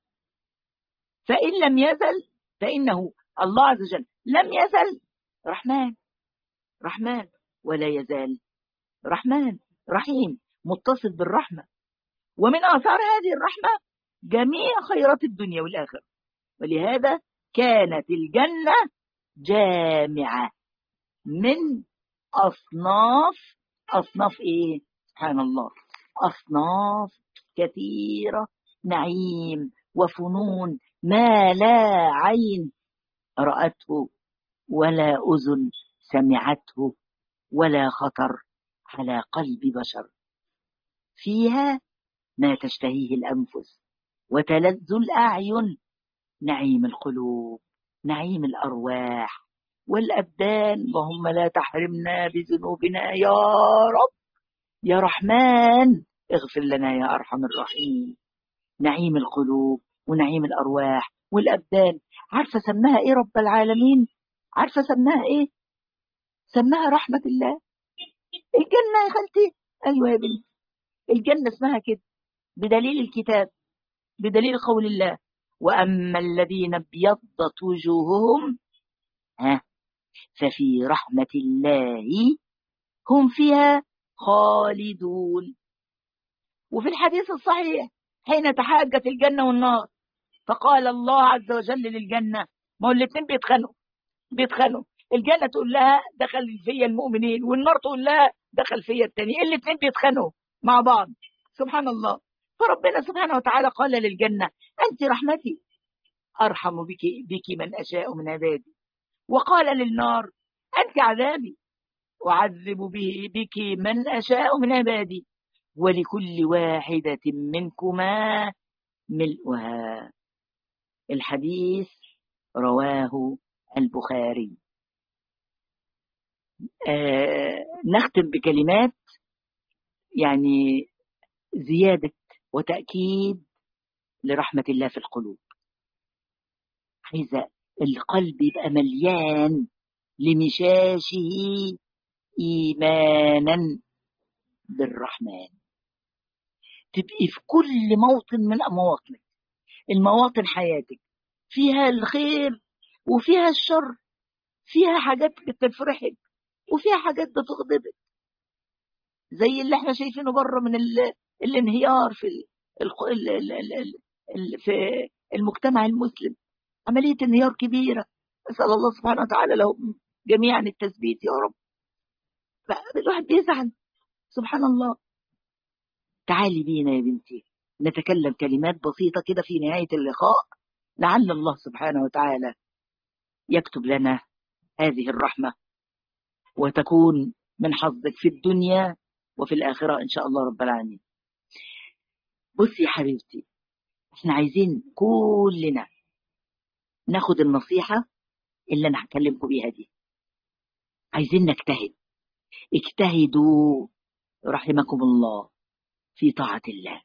فإن لم يزل فإنه الله عز وجل لم يزل رحمن رحمن ولا يزال رحمن رحيم متصل بالرحمة ومن آثار هذه الرحمة جميع خيرات الدنيا والآخرة ولهذا كانت الجنة جامعة من أصناف أصناف إيه؟ سبحان الله أصناف كثيرة نعيم وفنون ما لا عين رأته ولا أذن سمعته ولا خطر على قلب بشر فيها ما تشتهيه الأنفس وتلذ الأعين نعيم القلوب نعيم الأرواح والأبدان اللهم لا تحرمنا بذنوبنا يا رب يا رحمن اغفر لنا يا أرحم الراحمين نعيم القلوب ونعيم الأرواح والأبدان عارفة سماها إيه رب العالمين عارفة سماها إيه سماها رحمة الله الجنة يا خالتي أيوة يا بنتي الجنة اسمها كده بدليل الكتاب بدليل قول الله وأما الذين ابيضت وجوههم ها ففي رحمة الله هم فيها خالدون وفي الحديث الصحيح حين تحاجت الجنة والنار فقال الله عز وجل للجنة ما هو الاثنين بيتخانقوا بيتخانقوا الجنة تقول لها دخل فيا المؤمنين والنار تقول لها دخل فيا التاني الاثنين بيتخانقوا مع بعض سبحان الله فربنا سبحانه وتعالى قال للجنة أنت رحمتي أرحم بك, بك من أشاء من عبادي وقال للنار أنت عذابي أعذب به بك من أشاء من عبادي ولكل واحدة منكما ملؤها الحديث رواه البخاري آه نختم بكلمات يعني زيادة وتأكيد لرحمة الله في القلوب عايزة القلب يبقى مليان لمشاشه إيمانا بالرحمن تبقي في كل موطن من مواطنك المواطن حياتك فيها الخير وفيها الشر فيها حاجات بتفرحك وفيها حاجات بتغضبك زي اللي احنا شايفينه بره من ال... الانهيار في ال... ال... ال... ال... ال... في المجتمع المسلم عملية انهيار كبيرة أسأل الله سبحانه وتعالى لهم جميعا التثبيت يا رب الواحد بيزعل سبحان الله تعالي بينا يا بنتي نتكلم كلمات بسيطة كده في نهاية اللقاء لعل الله سبحانه وتعالى يكتب لنا هذه الرحمة وتكون من حظك في الدنيا وفي الآخرة إن شاء الله رب العالمين بصي يا حبيبتي احنا عايزين كلنا ناخد النصيحة اللي أنا هكلمكم بيها دي عايزين نجتهد اجتهدوا رحمكم الله في طاعة الله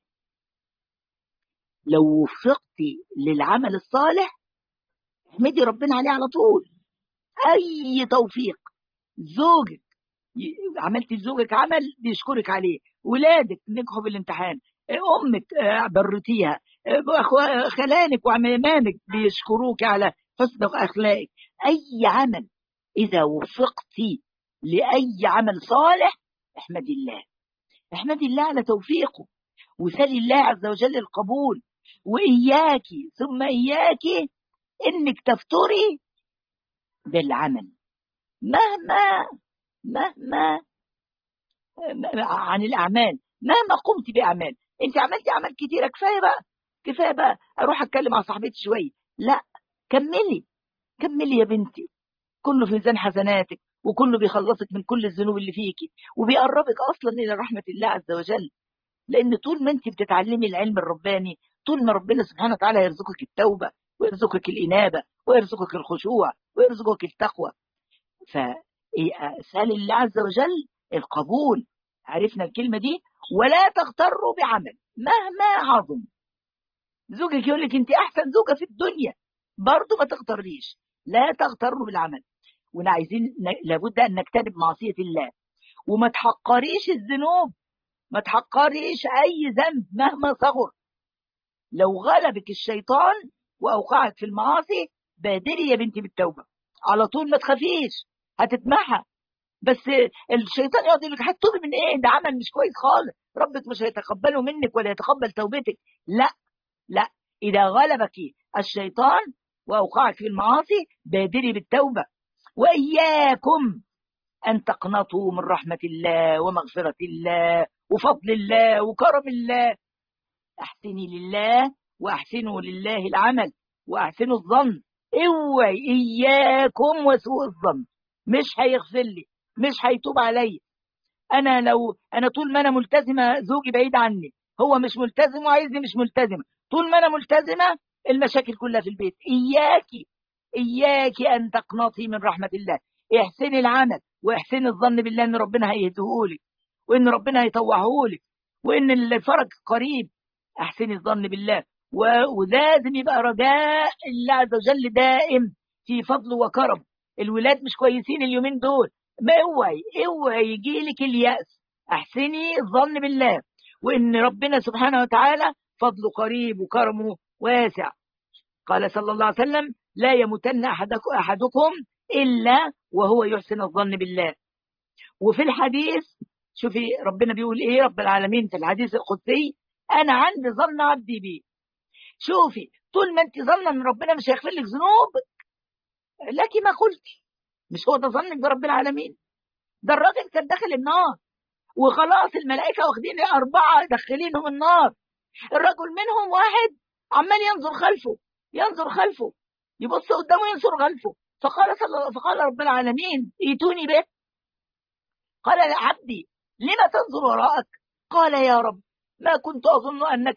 لو وفقتي للعمل الصالح احمدي ربنا عليه على طول أي توفيق زوجك عملتي لزوجك عمل بيشكرك عليه ولادك نجحوا بالامتحان امك برتيها خلانك وعمامك بيشكروك على حسن اخلاقك اي عمل اذا وفقتي لاي عمل صالح احمدي الله احمدي الله على توفيقه وسلي الله عز وجل القبول واياكي ثم اياكي انك تفتري بالعمل مهما مهما عن الأعمال مهما قمت بأعمال أنت عملتي أعمال كتيرة كفاية بقى كفاية بقى أروح أتكلم مع صاحبتي شوية لا كملي كملي يا بنتي كله في ميزان حسناتك وكله بيخلصك من كل الذنوب اللي فيكي وبيقربك أصلا إلى رحمة الله عز وجل لأن طول ما أنت بتتعلمي العلم الرباني طول ما ربنا سبحانه وتعالى يرزقك التوبة ويرزقك الإنابة ويرزقك الخشوع ويرزقك التقوى ف اسال الله عز وجل القبول عرفنا الكلمه دي ولا تغتروا بعمل مهما عظم زوجك يقول لك انت احسن زوجه في الدنيا برضه ما تغتريش لا تغتروا بالعمل ونا عايزين لابد ان نجتنب معصيه الله وما تحقريش الذنوب ما تحقريش اي ذنب مهما صغر لو غلبك الشيطان واوقعك في المعاصي بادري يا بنتي بالتوبه على طول ما تخافيش هتتمحى بس الشيطان يقعد يقول لك هتتوبي من ايه ده عمل مش كويس خالص ربك مش هيتقبله منك ولا يتقبل توبتك لا لا اذا غلبك الشيطان واوقعك في المعاصي بادري بالتوبه واياكم ان تقنطوا من رحمه الله ومغفره الله وفضل الله وكرم الله احسني لله واحسنوا لله العمل واحسنوا الظن اوعي اياكم وسوء الظن مش هيغفر لي مش هيتوب عليا انا لو انا طول ما انا ملتزمه زوجي بعيد عني هو مش ملتزم وعايزني مش ملتزمه طول ما انا ملتزمه المشاكل كلها في البيت اياكي اياكي ان تقنطي من رحمه الله احسني العمل واحسني الظن بالله ان ربنا هيهديهولك وان ربنا هيطوعهولك وان الفرج قريب احسني الظن بالله ولازم يبقى رجاء الله عز وجل دائم في فضله وكرم الولاد مش كويسين اليومين دول ما اوعي اوعي يجي لك اليأس احسني الظن بالله وان ربنا سبحانه وتعالى فضله قريب وكرمه واسع قال صلى الله عليه وسلم لا يموتن أحدكم, أحدكم إلا وهو يحسن الظن بالله وفي الحديث شوفي ربنا بيقول إيه رب العالمين في الحديث القدسي أنا عندي ظن عبدي بي شوفي طول ما أنت ظنة أن ربنا مش هيغفر لك ذنوبك لك ما قلتي مش هو ده ظنك برب العالمين ده الراجل كان داخل النار وخلاص الملائكة واخدين أربعة داخلينهم النار الرجل منهم واحد عمال ينظر خلفه ينظر خلفه يبص قدامه ينظر خلفه فقال صلى فقال رب العالمين ائتوني به قال يا عبدي لما تنظر وراءك قال يا رب ما كنت أظن أنك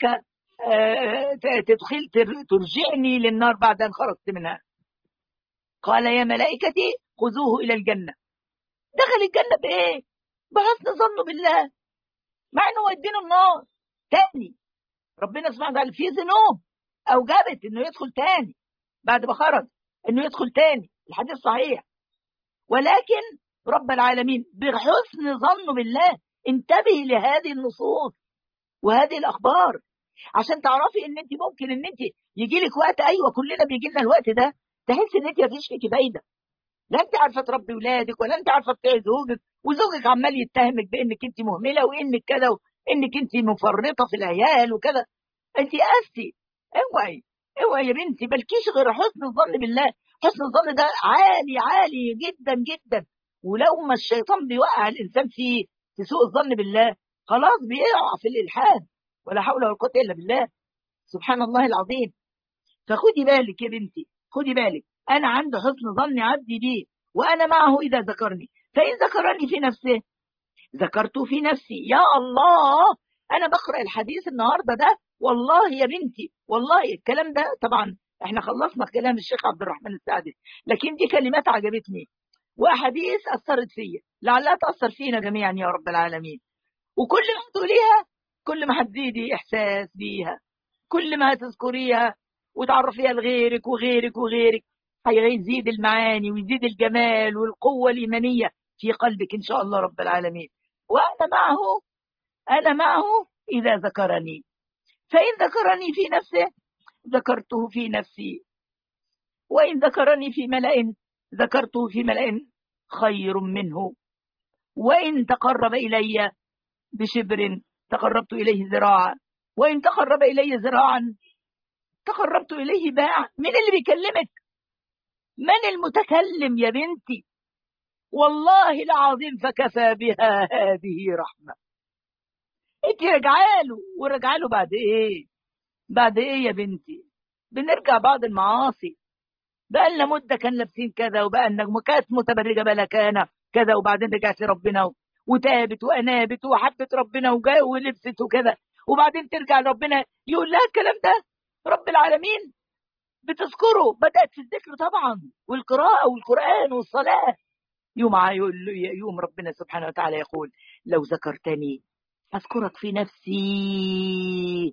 تدخل ترجعني للنار بعد أن خرجت منها قال يا ملائكتي خذوه إلى الجنة دخل الجنة بإيه بحسن ظنه بالله مع أنه يدينه النار تاني ربنا سبحانه وتعالى في ذنوب أوجبت أنه يدخل تاني بعد ما خرج أنه يدخل تاني الحديث صحيح ولكن رب العالمين بحسن ظنه بالله انتبهي لهذه النصوص وهذه الأخبار عشان تعرفي ان انت ممكن ان انت يجي لك وقت ايوه كلنا بيجي لنا الوقت ده تحس ان انت مفيش فيكي فايده لا انت عارفه تربي ولادك ولا انت عارفه تطيعي زوجك وزوجك عمال يتهمك بانك انت مهمله وانك كذا وانك انت مفرطه في العيال وكذا انت قاستي اوعي اوعي يا بنتي مالكيش غير حسن الظن بالله حسن الظن ده عالي عالي جدا جدا ولو ما الشيطان بيوقع الانسان في في سوء الظن بالله خلاص بيقع في الالحاد ولا حول ولا قوه الا بالله سبحان الله العظيم فخدي بالك يا بنتي خدي بالك انا عند حسن ظن عبدي بي وانا معه اذا ذكرني فان ذكرني في نفسه ذكرته في نفسي يا الله انا بقرا الحديث النهارده ده والله يا بنتي والله الكلام ده طبعا احنا خلصنا كلام الشيخ عبد الرحمن السعدي لكن دي كلمات عجبتني واحاديث اثرت فيا لعلها تاثر فينا جميعا يا رب العالمين وكل ما تقوليها كل ما هتزيدي احساس بيها كل ما هتذكريها وتعرفيها لغيرك وغيرك وغيرك هيزيد المعاني ويزيد الجمال والقوة الإيمانية في قلبك إن شاء الله رب العالمين وأنا معه أنا معه إذا ذكرني فإن ذكرني في نفسه ذكرته في نفسي وإن ذكرني في ملأ ذكرته في ملأ خير منه وإن تقرب إلي بشبر تقربت إليه ذراعا وإن تقرب إلي ذراعا تقربت إليه باعا من اللي بيكلمك من المتكلم يا بنتي والله العظيم فكفى بها هذه رحمة انت رجعاله ورجعاله بعد ايه بعد ايه يا بنتي بنرجع بعض المعاصي بقى لنا مدة كان لابسين كذا وبقى لنا كانت متبرجة بلا كان كذا وبعدين رجعت لربنا وتابت وانابت وحبت ربنا وجاء ولبست وكذا وبعدين ترجع لربنا يقول لها الكلام ده رب العالمين بتذكره بدأت في الذكر طبعا والقراءة والقرآن والصلاة يوم يقول يوم ربنا سبحانه وتعالى يقول لو ذكرتني أذكرك في نفسي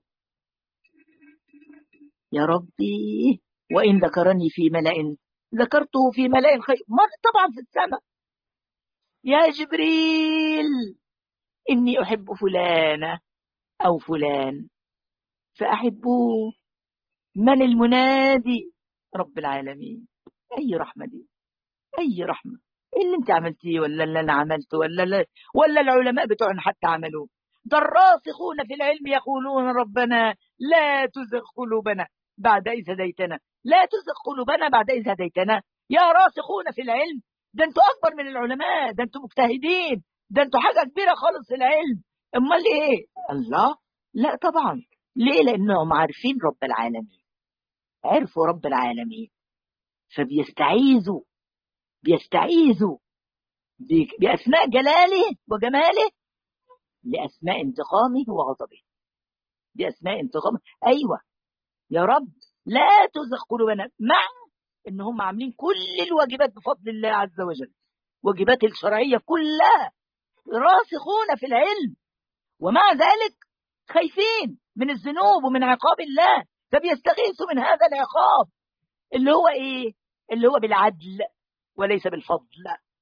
يا ربي وإن ذكرني في ملأ ذكرته في ملأ خير طبعا في السماء يا جبريل إني أحب فلانة أو فلان فأحبوه من المنادي رب العالمين أي رحمة دي أي رحمة اللي انت عملتيه ولا اللي انا عملته ولا لا ولا العلماء بتوعنا حتى عملوه ده الراسخون في العلم يقولون ربنا لا تزغ قلوبنا بعد إذ هديتنا لا تزغ قلوبنا بعد إذ هديتنا يا راسخون في العلم ده انتوا أكبر من العلماء ده انتوا مجتهدين ده انتوا حاجة كبيرة خالص في العلم امال ايه الله لا طبعا ليه لانهم عارفين رب العالمين عرفوا رب العالمين فبيستعيذوا بيستعيذوا بأسماء جلاله وجماله لأسماء انتقامه وغضبه بأسماء انتقامه أيوة يا رب لا تزغ قلوبنا مع إن هم عاملين كل الواجبات بفضل الله عز وجل واجبات الشرعية كلها راسخون في العلم ومع ذلك خايفين من الذنوب ومن عقاب الله فبيستغيثوا من هذا العقاب اللي هو ايه اللي هو بالعدل وليس بالفضل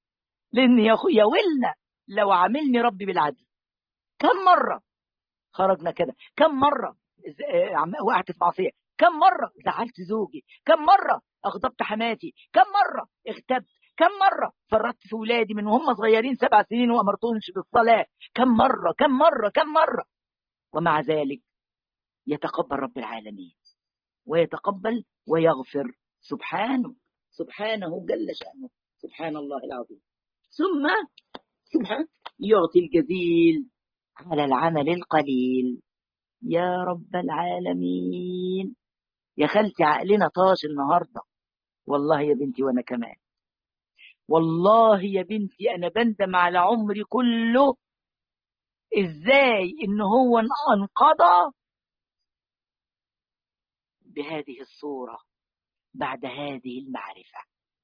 لان يا اخو يا ولنا لو عاملني ربي بالعدل كم مره خرجنا كده كم مره ز- آه، عم- وقعت في معصيه كم مره زعلت زوجي كم مره اغضبت حماتي كم مره اغتبت كم مره فرطت في ولادي من وهم صغيرين سبع سنين وامرتهمش بالصلاه كم مره كم مره كم مره ومع ذلك يتقبل رب العالمين ويتقبل ويغفر سبحانه سبحانه جل شأنه سبحان الله العظيم ثم سبحانه يعطي الجزيل على العمل القليل يا رب العالمين يا خالتي عقلنا طاش النهارده والله يا بنتي وانا كمان والله يا بنتي انا بندم على عمري كله ازاي ان هو انقضى بهذه الصورة بعد هذه المعرفة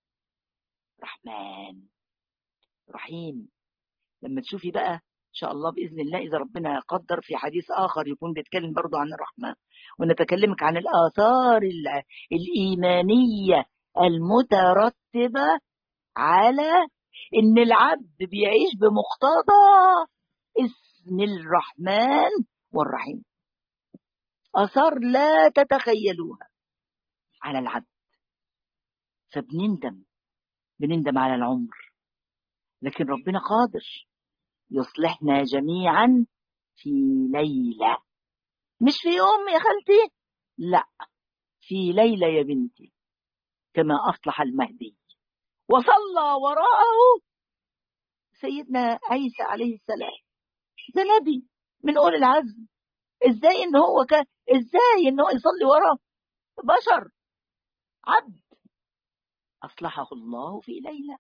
رحمن رحيم لما تشوفي بقى إن شاء الله بإذن الله إذا ربنا قدر في حديث آخر يكون بيتكلم برضو عن الرحمن ونتكلمك عن الآثار ال- الإيمانية المترتبة على إن العبد بيعيش بمقتضى اسم الرحمن والرحيم آثار لا تتخيلوها على العبد فبنندم بنندم على العمر لكن ربنا قادر يصلحنا جميعا في ليلة مش في يوم يا خالتي لا في ليلة يا بنتي كما أصلح المهدي وصلى وراءه سيدنا عيسى عليه السلام ده نبي من أولي العزم ازاي ان هو كان ازاي ان هو يصلي وراه بشر عبد أصلحه الله في ليلة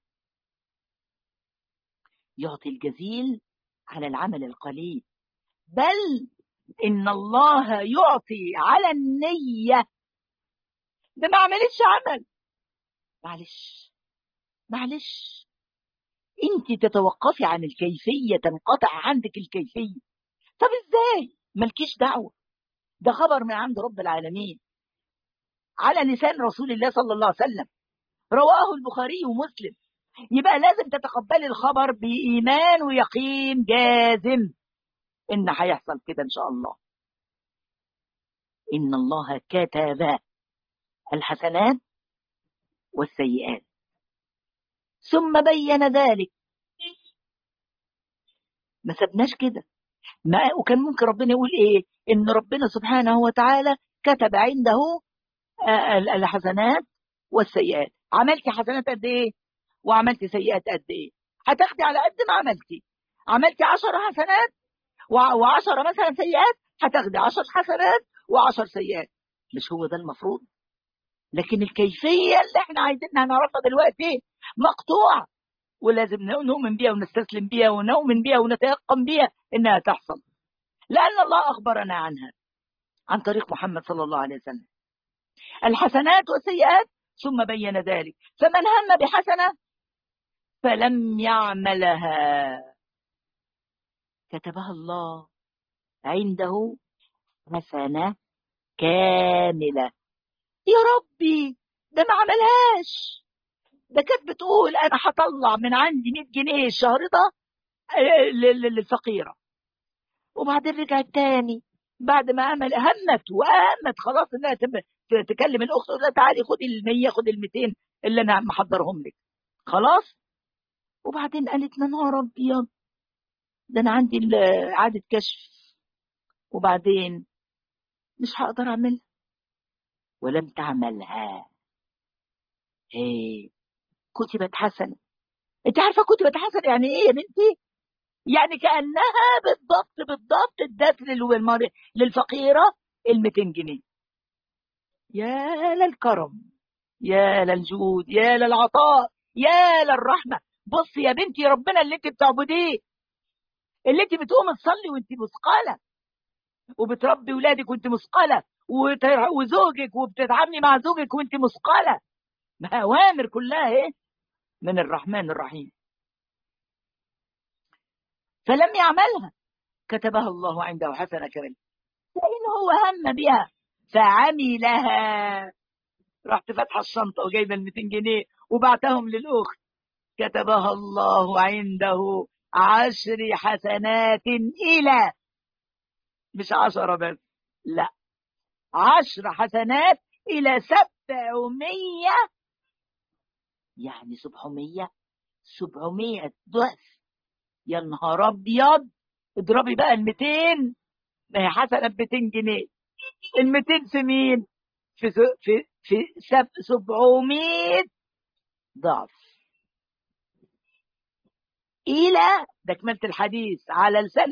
يعطي الجزيل على العمل القليل بل إن الله يعطي على النية ده ما عملتش عمل معلش معلش انت تتوقفي عن الكيفية تنقطع عندك الكيفية طب ازاي ملكيش دعوة ده خبر من عند رب العالمين على لسان رسول الله صلى الله عليه وسلم رواه البخاري ومسلم يبقى لازم تتقبلي الخبر بإيمان ويقين جازم إن هيحصل كده إن شاء الله إن الله كتب الحسنات والسيئات ثم بين ذلك ما سبناش كده ما وكان ممكن ربنا يقول ايه ان ربنا سبحانه وتعالى كتب عنده آه، ال- الحسنات والسيئات عملتي حسنات قد ايه وعملتي سيئات قد ايه هتاخدي على قد ما عملتي عملتي عشر حسنات وع- وعشرة مثلا سيئات هتاخدي عشر حسنات وعشر سيئات مش هو ده المفروض لكن الكيفية اللي احنا عايزينها نعرفها دلوقتي مقطوعة ولازم نؤمن بيها ونستسلم بيها ونؤمن بيها ونتيقن بيها انها تحصل لان الله اخبرنا عنها عن طريق محمد صلى الله عليه وسلم الحسنات والسيئات ثم بين ذلك فمن هم بحسنه فلم يعملها كتبها الله عنده حسنه كامله يا ربي ده ما عملهاش ده كانت بتقول انا هطلع من عندي 100 جنيه الشهر ده آه، لل- لل- للفقيره وبعدين رجعت تاني بعد ما عمل همت وامت خلاص انها تب- ت- تكلم الاخت تقول لها تعالي خدي ال 100 خدي ال 200 اللي انا محضرهم لك خلاص وبعدين قالت يا نهار ابيض ده انا عندي ال- اعاده كشف وبعدين مش هقدر اعملها ولم تعملها ايه كتبت حسنه انت عارفه كتبت حسنه يعني ايه يا بنتي يعني كانها بالضبط بالضبط ادت للمر- للفقيره ال 200 جنيه يا للكرم يا للجود يا للعطاء يا للرحمه بص يا بنتي ربنا اللي انت بتعبديه اللي انت بتقوم تصلي وانت مثقله وبتربي ولادك وانت مثقله وت- وزوجك وبتتعاملي مع زوجك وانت مثقله ما اوامر كلها ايه من الرحمن الرحيم فلم يعملها كتبها الله عنده حسنه كمان لان هو هم بها فعملها رحت فاتحه الشنطه وجايبه ال 200 جنيه وبعتهم للاخت كتبها الله عنده عشر حسنات إلى مش عشرة بس لا عشر حسنات إلى سبعمية يعني سبعمية سبعمية ضعف يا نهار أبيض اضربي بقى الميتين ما هي حسنة ب 200 جنيه الميتين في مين؟ في في في سب 700 ضعف إلى ده كملت الحديث على لسان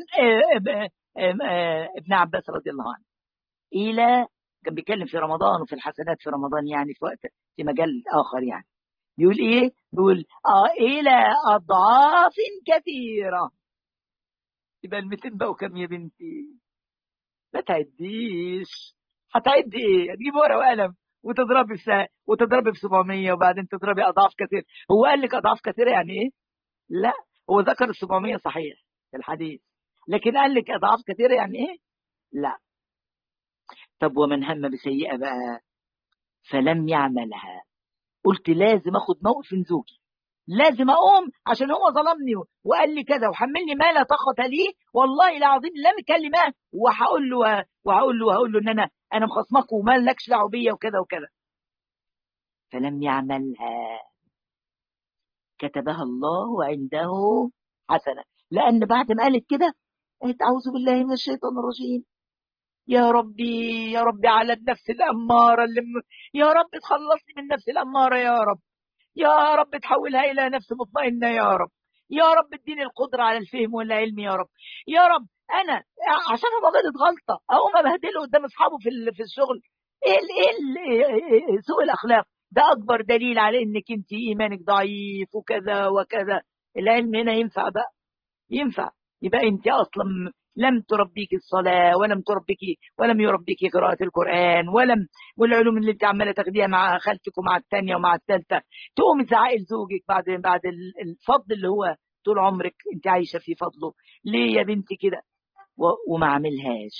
ابن عباس رضي الله عنه إلى كان بيتكلم في رمضان وفي الحسنات في رمضان يعني في وقت في مجال آخر يعني بيقول إيه؟ بيقول آه إلى أضعاف كثيرة يبقى ال 200 بقوا كام يا بنتي؟ ما تعديش هتعد ايه؟ هتجيب ورقه وقلم وتضربي في وتضربي في 700 وبعدين تضربي اضعاف كثير هو قال لك اضعاف كثيره يعني ايه؟ لا هو ذكر ال 700 صحيح في الحديث لكن قال لك اضعاف كثيره يعني ايه؟ لا طب ومن هم بسيئه بقى فلم يعملها قلت لازم اخد موقف من زوجي لازم اقوم عشان هو ظلمني وقال لي كذا وحملني ما لا طاقه لي والله العظيم لم كلمه وهقول له وهقول له وهقول له ان انا انا مخصمك وما لكش دعوه بيا وكذا وكذا فلم يعملها كتبها الله عنده حسنه لان بعد ما قالت كده قالت اعوذ بالله من الشيطان الرجيم يا ربي يا ربي على النفس الاماره اللي م... يا رب تخلصني من النفس الاماره يا رب يا رب تحولها إلى نفس مطمئنة يا رب يا رب اديني القدرة على الفهم والعلم يا رب يا رب أنا عشان هو غلط غلطة أقوم أبهدله قدام أصحابه في في الشغل إيه إيه سوء الأخلاق ده أكبر دليل على إنك أنت إيمانك ضعيف وكذا وكذا العلم هنا ينفع بقى ينفع يبقى أنت أصلا لم تربيك الصلاة ولم تربيك ولم يربيك قراءة القرآن ولم والعلوم اللي انت عمالة تاخديها مع خالتك ومع الثانية ومع الثالثة تقوم تزعقي لزوجك بعد بعد الفضل اللي هو طول عمرك انت عايشة في فضله ليه يا بنتي كده وما عملهاش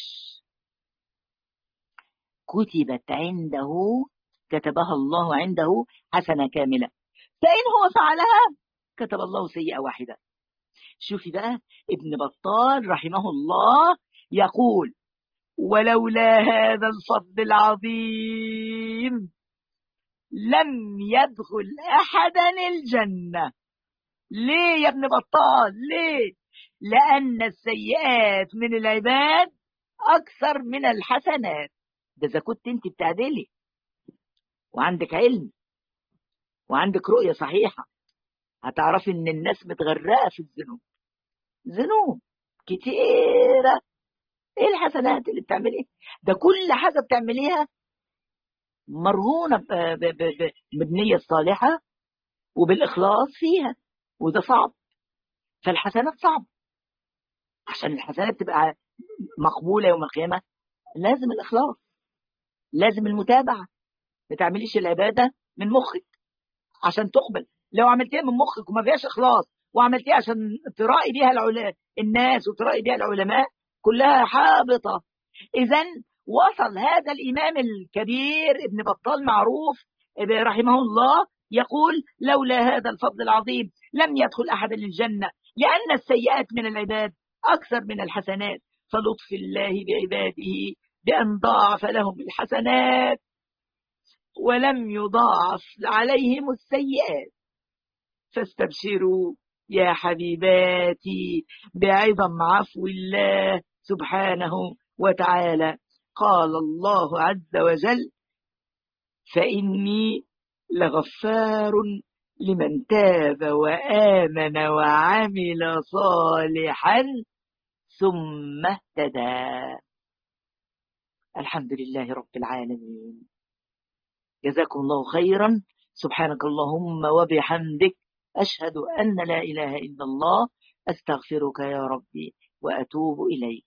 كتبت عنده كتبها الله عنده حسنة كاملة فإن هو فعلها كتب الله سيئة واحدة شوفي بقى ابن بطال رحمه الله يقول ولولا هذا الفضل العظيم لم يدخل أحدا الجنة ليه يا ابن بطال ليه لأن السيئات من العباد أكثر من الحسنات ده إذا كنت أنت بتعدلي وعندك علم وعندك رؤية صحيحة هتعرفي ان الناس متغرقه في الذنوب ذنوب كتيره ايه الحسنات اللي بتعمليها ده كل حاجه بتعمليها مرهونه بالنيه الصالحه وبالاخلاص فيها وده صعب فالحسنات صعب عشان الحسنات تبقى مقبوله يوم القيامه لازم الاخلاص لازم المتابعه ما تعمليش العباده من مخك عشان تقبل لو عملتيها من مخك وما فيهاش اخلاص وعملتيها عشان ترائي بيها العلا... الناس وترائي بيها العلماء كلها حابطه اذا وصل هذا الامام الكبير ابن بطال معروف رحمه الله يقول لولا هذا الفضل العظيم لم يدخل احد للجنه لان السيئات من العباد اكثر من الحسنات فلطف الله بعباده بان ضاعف لهم الحسنات ولم يضاعف عليهم السيئات فاستبشروا يا حبيباتي بعظم عفو الله سبحانه وتعالى قال الله عز وجل فإني لغفار لمن تاب وآمن وعمل صالحا ثم اهتدى الحمد لله رب العالمين جزاكم الله خيرا سبحانك اللهم وبحمدك أشهد أن لا إله إلا الله أستغفرك يا ربي وأتوب إليك